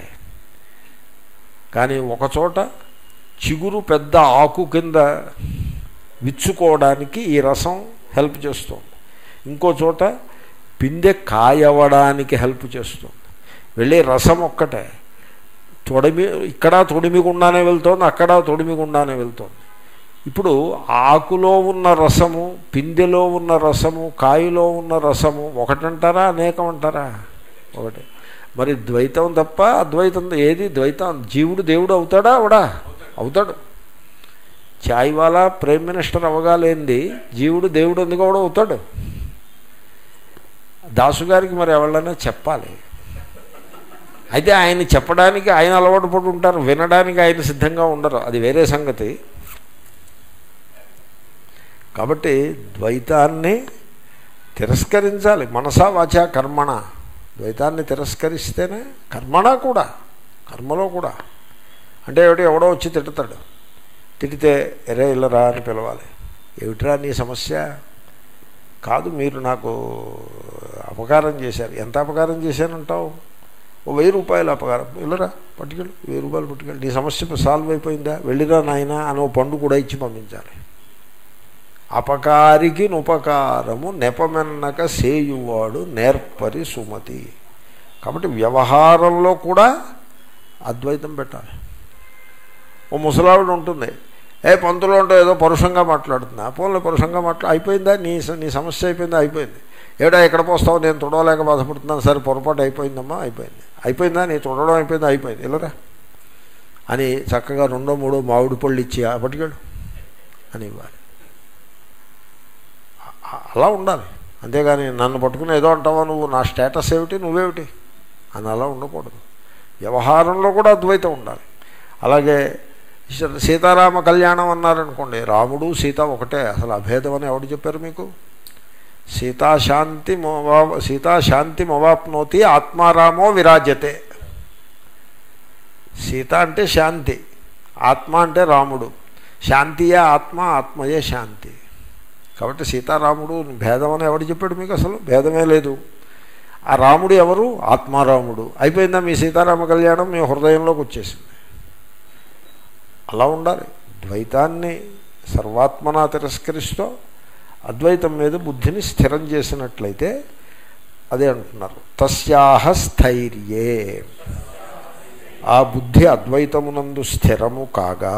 కానీ ఒకచోట చిగురు పెద్ద ఆకు కింద విచ్చుకోవడానికి ఈ రసం హెల్ప్ చేస్తుంది ఇంకో చోట పిందె కాయవడానికి హెల్ప్ చేస్తుంది వెళ్ళే రసం ఒక్కటే తొడిమి ఇక్కడ తొడిమిగుండానే వెళ్తోంది అక్కడ తొడిమిగుండానే వెళ్తోంది ఇప్పుడు ఆకులో ఉన్న రసము పిందెలో ఉన్న రసము కాయలో ఉన్న రసము ఒకటంటారా అనేకం అంటారా ఒకటి మరి ద్వైతం తప్ప అద్వైతం ఏది ద్వైతం జీవుడు దేవుడు అవుతాడా అవడా అవుతాడు చాయ్ వాలా ప్రైమ్ మినిస్టర్ అవగాలేంది జీవుడు దేవుడు ఎందుకు కూడా అవుతాడు దాసు గారికి మరి ఎవరైనా చెప్పాలి అయితే ఆయన చెప్పడానికి ఆయన అలవాటు పడి ఉంటారు వినడానికి ఆయన సిద్ధంగా ఉండరు అది వేరే సంగతి కాబట్టి ద్వైతాన్ని తిరస్కరించాలి మనసా వాచా కర్మణ ద్వైతాన్ని తిరస్కరిస్తేనే కర్మణ కూడా కర్మలో కూడా అంటే ఎవడో ఎవడో వచ్చి తిడతాడు తిడితే ఎరే ఇల్లరా అని పిలవాలి ఏమిట్రా నీ సమస్య కాదు మీరు నాకు అపకారం చేశారు ఎంత అపకారం చేశానంటావు ఓ వెయ్యి రూపాయలు అపకారం వెళ్ళరా పట్టుకెళ్ళు వెయ్యి రూపాయలు పట్టుకెళ్ళి నీ సమస్య సాల్వ్ అయిపోయిందా వెళ్ళిరా నాయన అని ఓ పండు కూడా ఇచ్చి పంపించాలి అపకారికి ఉపకారము నెపమెన్నక సేయువాడు నేర్పరి సుమతి కాబట్టి వ్యవహారంలో కూడా అద్వైతం పెట్టాలి ఓ ముసలావిడ ఉంటుంది ఏ పంతులు ఉంటే ఏదో పరుషంగా మాట్లాడుతున్నా పోన్లే పరుషంగా మాట్లా అయిపోయిందా నీ నీ సమస్య అయిపోయిందా అయిపోయింది ఏడా ఎక్కడ పోస్తావు నేను తుడవలేక బాధపడుతున్నాను సరే పొరపాటు అయిపోయిందమ్మా అయిపోయింది అయిపోయిందా నీ తుడవడం అయిపోయిందా అయిపోయింది ఇల్లరా అని చక్కగా రెండో మూడో మామిడి పళ్ళు ఇచ్చి పట్టుకెళ్ళు అని ఇవ్వాలి అలా ఉండాలి అంతేగాని నన్ను పట్టుకుని ఏదో అంటావా నువ్వు నా స్టేటస్ ఏమిటి నువ్వేమిటి అని అలా ఉండకూడదు వ్యవహారంలో కూడా అద్వైతం ఉండాలి అలాగే సీతారామ కళ్యాణం అన్నారనుకోండి రాముడు సీత ఒకటే అసలు అభేదం అని ఎవడు చెప్పారు మీకు సీతాశాంతి మోవా సీతాశాంతి మొవాప్నోతి ఆత్మారామో విరాజ్యతే సీత అంటే శాంతి ఆత్మ అంటే రాముడు శాంతియే ఆత్మ ఆత్మయే శాంతి కాబట్టి సీతారాముడు భేదం అని ఎవడు చెప్పాడు మీకు అసలు భేదమే లేదు ఆ రాముడు ఎవరు ఆత్మారాముడు అయిపోయిందా మీ సీతారామ కళ్యాణం మీ హృదయంలోకి వచ్చేసింది అలా ఉండాలి ద్వైతాన్ని సర్వాత్మనా తిరస్కరిస్తూ అద్వైతం మీద బుద్ధిని స్థిరం చేసినట్లయితే అదే అంటున్నారు తస్యాహ స్థైర్యే ఆ బుద్ధి అద్వైతమునందు స్థిరము కాగా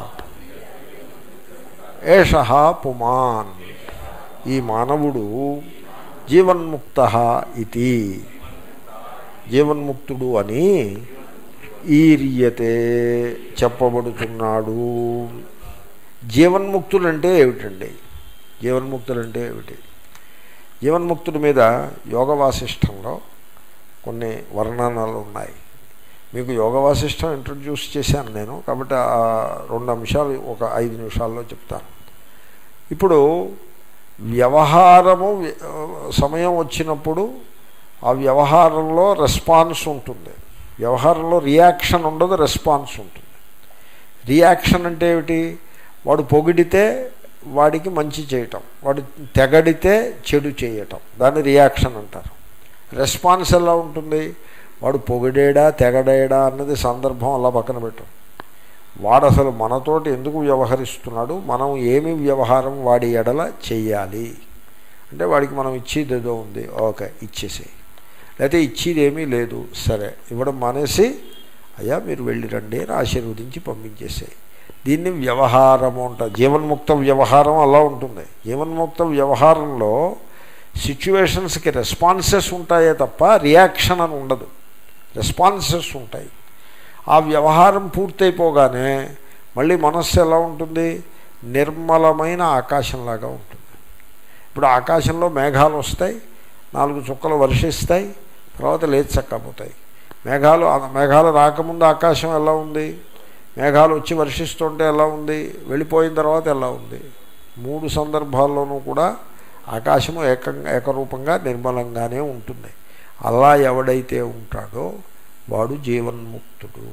ఏష పుమాన్ ఈ మానవుడు జీవన్ముక్త ఇది జీవన్ముక్తుడు అని ఈరియతే చెప్పబడుతున్నాడు జీవన్ముక్తులు అంటే ఏమిటండి జీవన్ముక్తులు అంటే ఏమిటి జీవన్ముక్తుడి మీద యోగ వాసిష్టంలో కొన్ని వర్ణనాలు ఉన్నాయి మీకు యోగ వాసిష్టం ఇంట్రడ్యూస్ చేశాను నేను కాబట్టి ఆ రెండు అంశాలు ఒక ఐదు నిమిషాల్లో చెప్తాను ఇప్పుడు వ్యవహారము సమయం వచ్చినప్పుడు ఆ వ్యవహారంలో రెస్పాన్స్ ఉంటుంది వ్యవహారంలో రియాక్షన్ ఉండదు రెస్పాన్స్ ఉంటుంది రియాక్షన్ అంటే ఏమిటి వాడు పొగిడితే వాడికి మంచి చేయటం వాడు తెగడితే చెడు చేయటం దాన్ని రియాక్షన్ అంటారు రెస్పాన్స్ ఎలా ఉంటుంది వాడు పొగిడేడా తెగడేడా అన్నది సందర్భం అలా పక్కన పెట్టం వాడు అసలు మనతోటి ఎందుకు వ్యవహరిస్తున్నాడు మనం ఏమి వ్యవహారం వాడి ఎడల చెయ్యాలి అంటే వాడికి మనం ఇచ్చేది ఏదో ఉంది ఓకే ఇచ్చేసేయి లేకపోతే ఇచ్చేది ఏమీ లేదు సరే ఇవ్వడం మానేసి అయ్యా మీరు వెళ్ళి రండి అని ఆశీర్వదించి పంపించేసేయి దీన్ని వ్యవహారము అంటారు జీవన్ముక్త వ్యవహారం అలా ఉంటుంది జీవన్ముక్త వ్యవహారంలో సిచ్యువేషన్స్కి రెస్పాన్సెస్ ఉంటాయే తప్ప రియాక్షన్ అని ఉండదు రెస్పాన్సెస్ ఉంటాయి ఆ వ్యవహారం పూర్తయిపోగానే మళ్ళీ మనస్సు ఎలా ఉంటుంది నిర్మలమైన ఆకాశంలాగా ఉంటుంది ఇప్పుడు ఆకాశంలో మేఘాలు వస్తాయి నాలుగు చుక్కలు వర్షిస్తాయి తర్వాత లేచి చక్కపోతాయి మేఘాలు మేఘాలు రాకముందు ఆకాశం ఎలా ఉంది మేఘాలు వచ్చి వర్షిస్తుంటే ఎలా ఉంది వెళ్ళిపోయిన తర్వాత ఎలా ఉంది మూడు సందర్భాల్లోనూ కూడా ఆకాశము ఏకంగా ఏకరూపంగా నిర్మలంగానే ఉంటుంది అలా ఎవడైతే ఉంటాడో వాడు జీవన్ముక్తుడు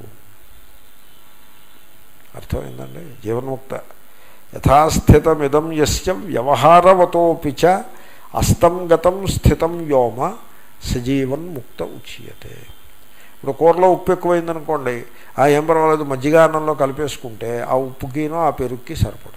అర్థమైందండి జీవన్ముక్త యథాస్థితమిదం యస్య వ్యవహారవతోపి చ అస్తం గతం స్థితం వ్యోమ సజీవన్ముక్త ఉచ్యతే ఇప్పుడు కూరలో ఉప్పు ఎక్కువైందనుకోండి ఆ ఏం పర్వాలేదు మజ్జిగ అన్నంలో కలిపేసుకుంటే ఆ ఉప్పుకినో ఆ పెరుగుకి సరిపడుతుంది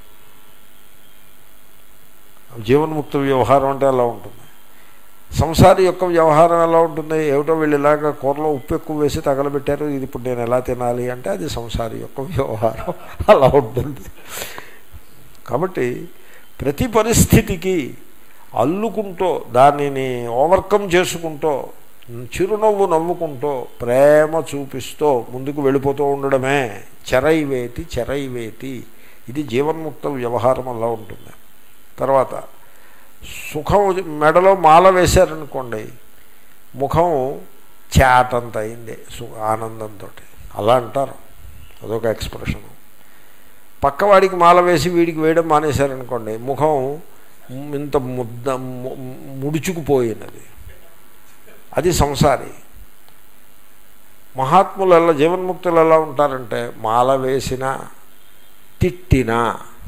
జీవన్ముక్త వ్యవహారం అంటే అలా ఉంటుంది సంసారి యొక్క వ్యవహారం ఎలా ఉంటుంది ఏమిటో వీళ్ళు ఇలాగ కూరలో ఉప్పు ఎక్కువ వేసి తగలబెట్టారు ఇది ఇప్పుడు నేను ఎలా తినాలి అంటే అది సంసారి యొక్క వ్యవహారం అలా ఉంటుంది కాబట్టి ప్రతి పరిస్థితికి అల్లుకుంటూ దానిని ఓవర్కమ్ చేసుకుంటూ చిరునవ్వు నవ్వుకుంటూ ప్రేమ చూపిస్తూ ముందుకు వెళ్ళిపోతూ ఉండడమే చెరైవేతి చెరైవేతి ఇది జీవన్ముక్త వ్యవహారం అలా ఉంటుంది తర్వాత సుఖం మెడలో మాల వేశారనుకోండి ముఖం చాటంత అయింది సు ఆనందంతో అలా అంటారు అదొక ఎక్స్ప్రెషన్ పక్కవాడికి మాల వేసి వీడికి వేయడం మానేశారనుకోండి ముఖం ఇంత ముద్ద ముడుచుకుపోయినది అది సంసారి మహాత్ములు ఎలా జీవన్ముక్తులు ఎలా ఉంటారంటే మాల వేసిన తిట్టినా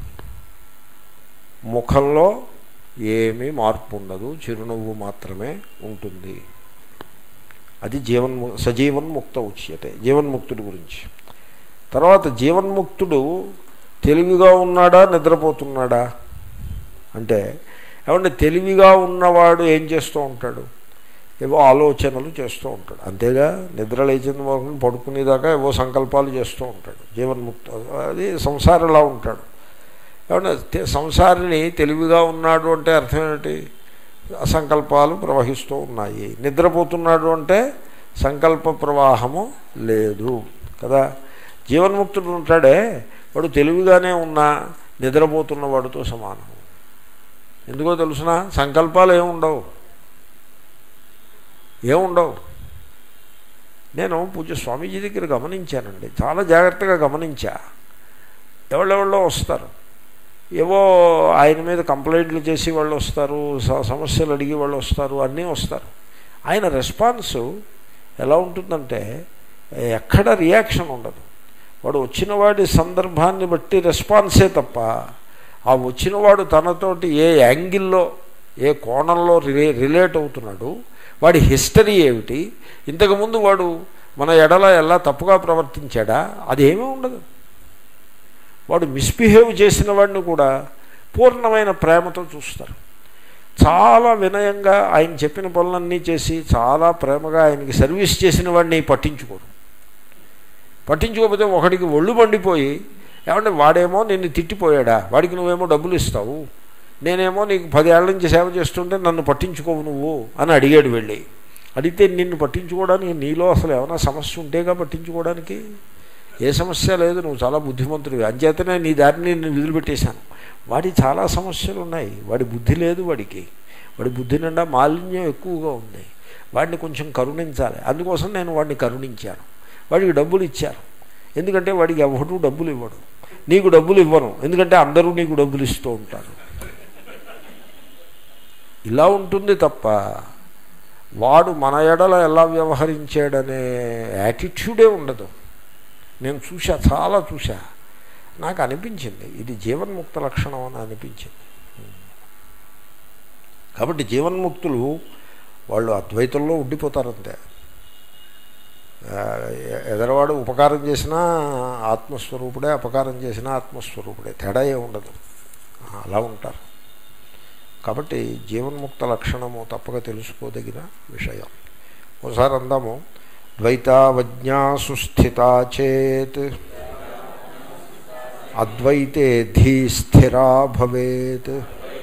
ముఖంలో ఏమీ మార్పు ఉండదు చిరునవ్వు మాత్రమే ఉంటుంది అది జీవన్ము సజీవన్ముక్త ఉచ్యతే జీవన్ముక్తుడి గురించి తర్వాత జీవన్ముక్తుడు తెలివిగా ఉన్నాడా నిద్రపోతున్నాడా అంటే ఏమంటే తెలివిగా ఉన్నవాడు ఏం చేస్తూ ఉంటాడు ఏవో ఆలోచనలు చేస్తూ ఉంటాడు అంతేగా నిద్ర లేచిన మొదలు పడుకునేదాకా ఏవో సంకల్పాలు చేస్తూ ఉంటాడు జీవన్ముక్త అది సంసారిలా ఉంటాడు ఏమంటే సంసారిని తెలివిగా ఉన్నాడు అంటే అర్థం ఏమిటి సంకల్పాలు ప్రవహిస్తూ ఉన్నాయి నిద్రపోతున్నాడు అంటే సంకల్ప ప్రవాహము లేదు కదా జీవన్ముక్తుడు ఉంటాడే వాడు తెలివిగానే ఉన్నా నిద్రపోతున్న వాడితో సమానం ఎందుకో తెలుసిన సంకల్పాలు ఏముండవు ఏముండవు నేను పూజ స్వామీజీ దగ్గర గమనించానండి చాలా జాగ్రత్తగా గమనించా ఎవళ్ళెవళ్ళో వస్తారు ఏవో ఆయన మీద కంప్లైంట్లు చేసి వాళ్ళు వస్తారు సమస్యలు అడిగి వాళ్ళు వస్తారు అన్నీ వస్తారు ఆయన రెస్పాన్స్ ఎలా ఉంటుందంటే ఎక్కడ రియాక్షన్ ఉండదు వాడు వచ్చినవాడి సందర్భాన్ని బట్టి రెస్పాన్సే తప్ప ఆ వచ్చినవాడు తనతోటి ఏ యాంగిల్లో ఏ కోణంలో రిలే రిలేట్ అవుతున్నాడు వాడి హిస్టరీ ఏమిటి ఇంతకుముందు వాడు మన ఎడల ఎలా తప్పుగా ప్రవర్తించాడా అదేమీ ఉండదు వాడు మిస్బిహేవ్ చేసిన వాడిని కూడా పూర్ణమైన ప్రేమతో చూస్తారు చాలా వినయంగా ఆయన చెప్పిన పనులన్నీ చేసి చాలా ప్రేమగా ఆయనకి సర్వీస్ చేసిన వాడిని పట్టించుకోరు పట్టించుకోకపోతే ఒకడికి ఒళ్ళు మండిపోయి ఏమంటే వాడేమో నిన్ను తిట్టిపోయాడా వాడికి నువ్వేమో డబ్బులు ఇస్తావు నేనేమో నీకు పదేళ్ల నుంచి సేవ చేస్తుంటే నన్ను పట్టించుకోవు నువ్వు అని అడిగాడు వెళ్ళి అడిగితే నిన్ను పట్టించుకోవడానికి నీలో అసలు ఏమైనా సమస్య ఉంటేగా పట్టించుకోవడానికి ఏ సమస్య లేదు నువ్వు చాలా బుద్ధిమంతుడివి అంచేతనే నీ దారిని నేను వదిలిపెట్టేశాను వాడి చాలా సమస్యలు ఉన్నాయి వాడి బుద్ధి లేదు వాడికి వాడి బుద్ధి నిండా మాలిన్యం ఎక్కువగా ఉంది వాడిని కొంచెం కరుణించాలి అందుకోసం నేను వాడిని కరుణించాను వాడికి డబ్బులు ఇచ్చారు ఎందుకంటే వాడికి ఎవడు డబ్బులు ఇవ్వడు నీకు డబ్బులు ఇవ్వను ఎందుకంటే అందరూ నీకు డబ్బులు ఇస్తూ ఉంటారు ఇలా ఉంటుంది తప్ప వాడు మన ఎడల ఎలా వ్యవహరించాడనే యాటిట్యూడే ఉండదు నేను చూసా చాలా చూసా నాకు అనిపించింది ఇది జీవన్ముక్త లక్షణం అని అనిపించింది కాబట్టి జీవన్ముక్తులు వాళ్ళు అద్వైతంలో ఉండిపోతారంతే ఎదరవాడు ఉపకారం చేసినా ఆత్మస్వరూపుడే అపకారం చేసినా ఆత్మస్వరూపుడే తేడా ఏ ఉండదు అలా ఉంటారు కాబట్టి జీవన్ముక్త లక్షణము తప్పక తెలుసుకోదగిన విషయం ఒకసారి అందాము ద్వైతావజ్ఞాసు స్థితా చేత్ అద్వైతే ధీ స్థిరా భవేత్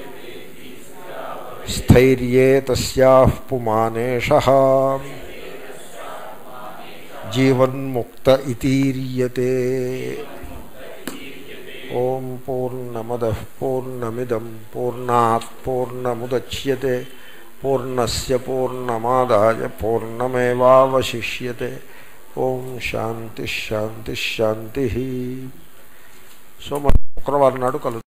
స్థైర్యే తస్యా పుమానేష జీవన్ముక్త ఇతీర్యతే ఓం పూర్ణమద పూర్ణమిదం పూర్ణాత్ పూర్ణముద్యతే పూర్ణస్ పూర్ణమాదాయ పూర్ణమేవాశిష్యతే ఓం శాంతి శాంతి శాంతి సో మన శుక్రవారం నాడు కలుద్దాం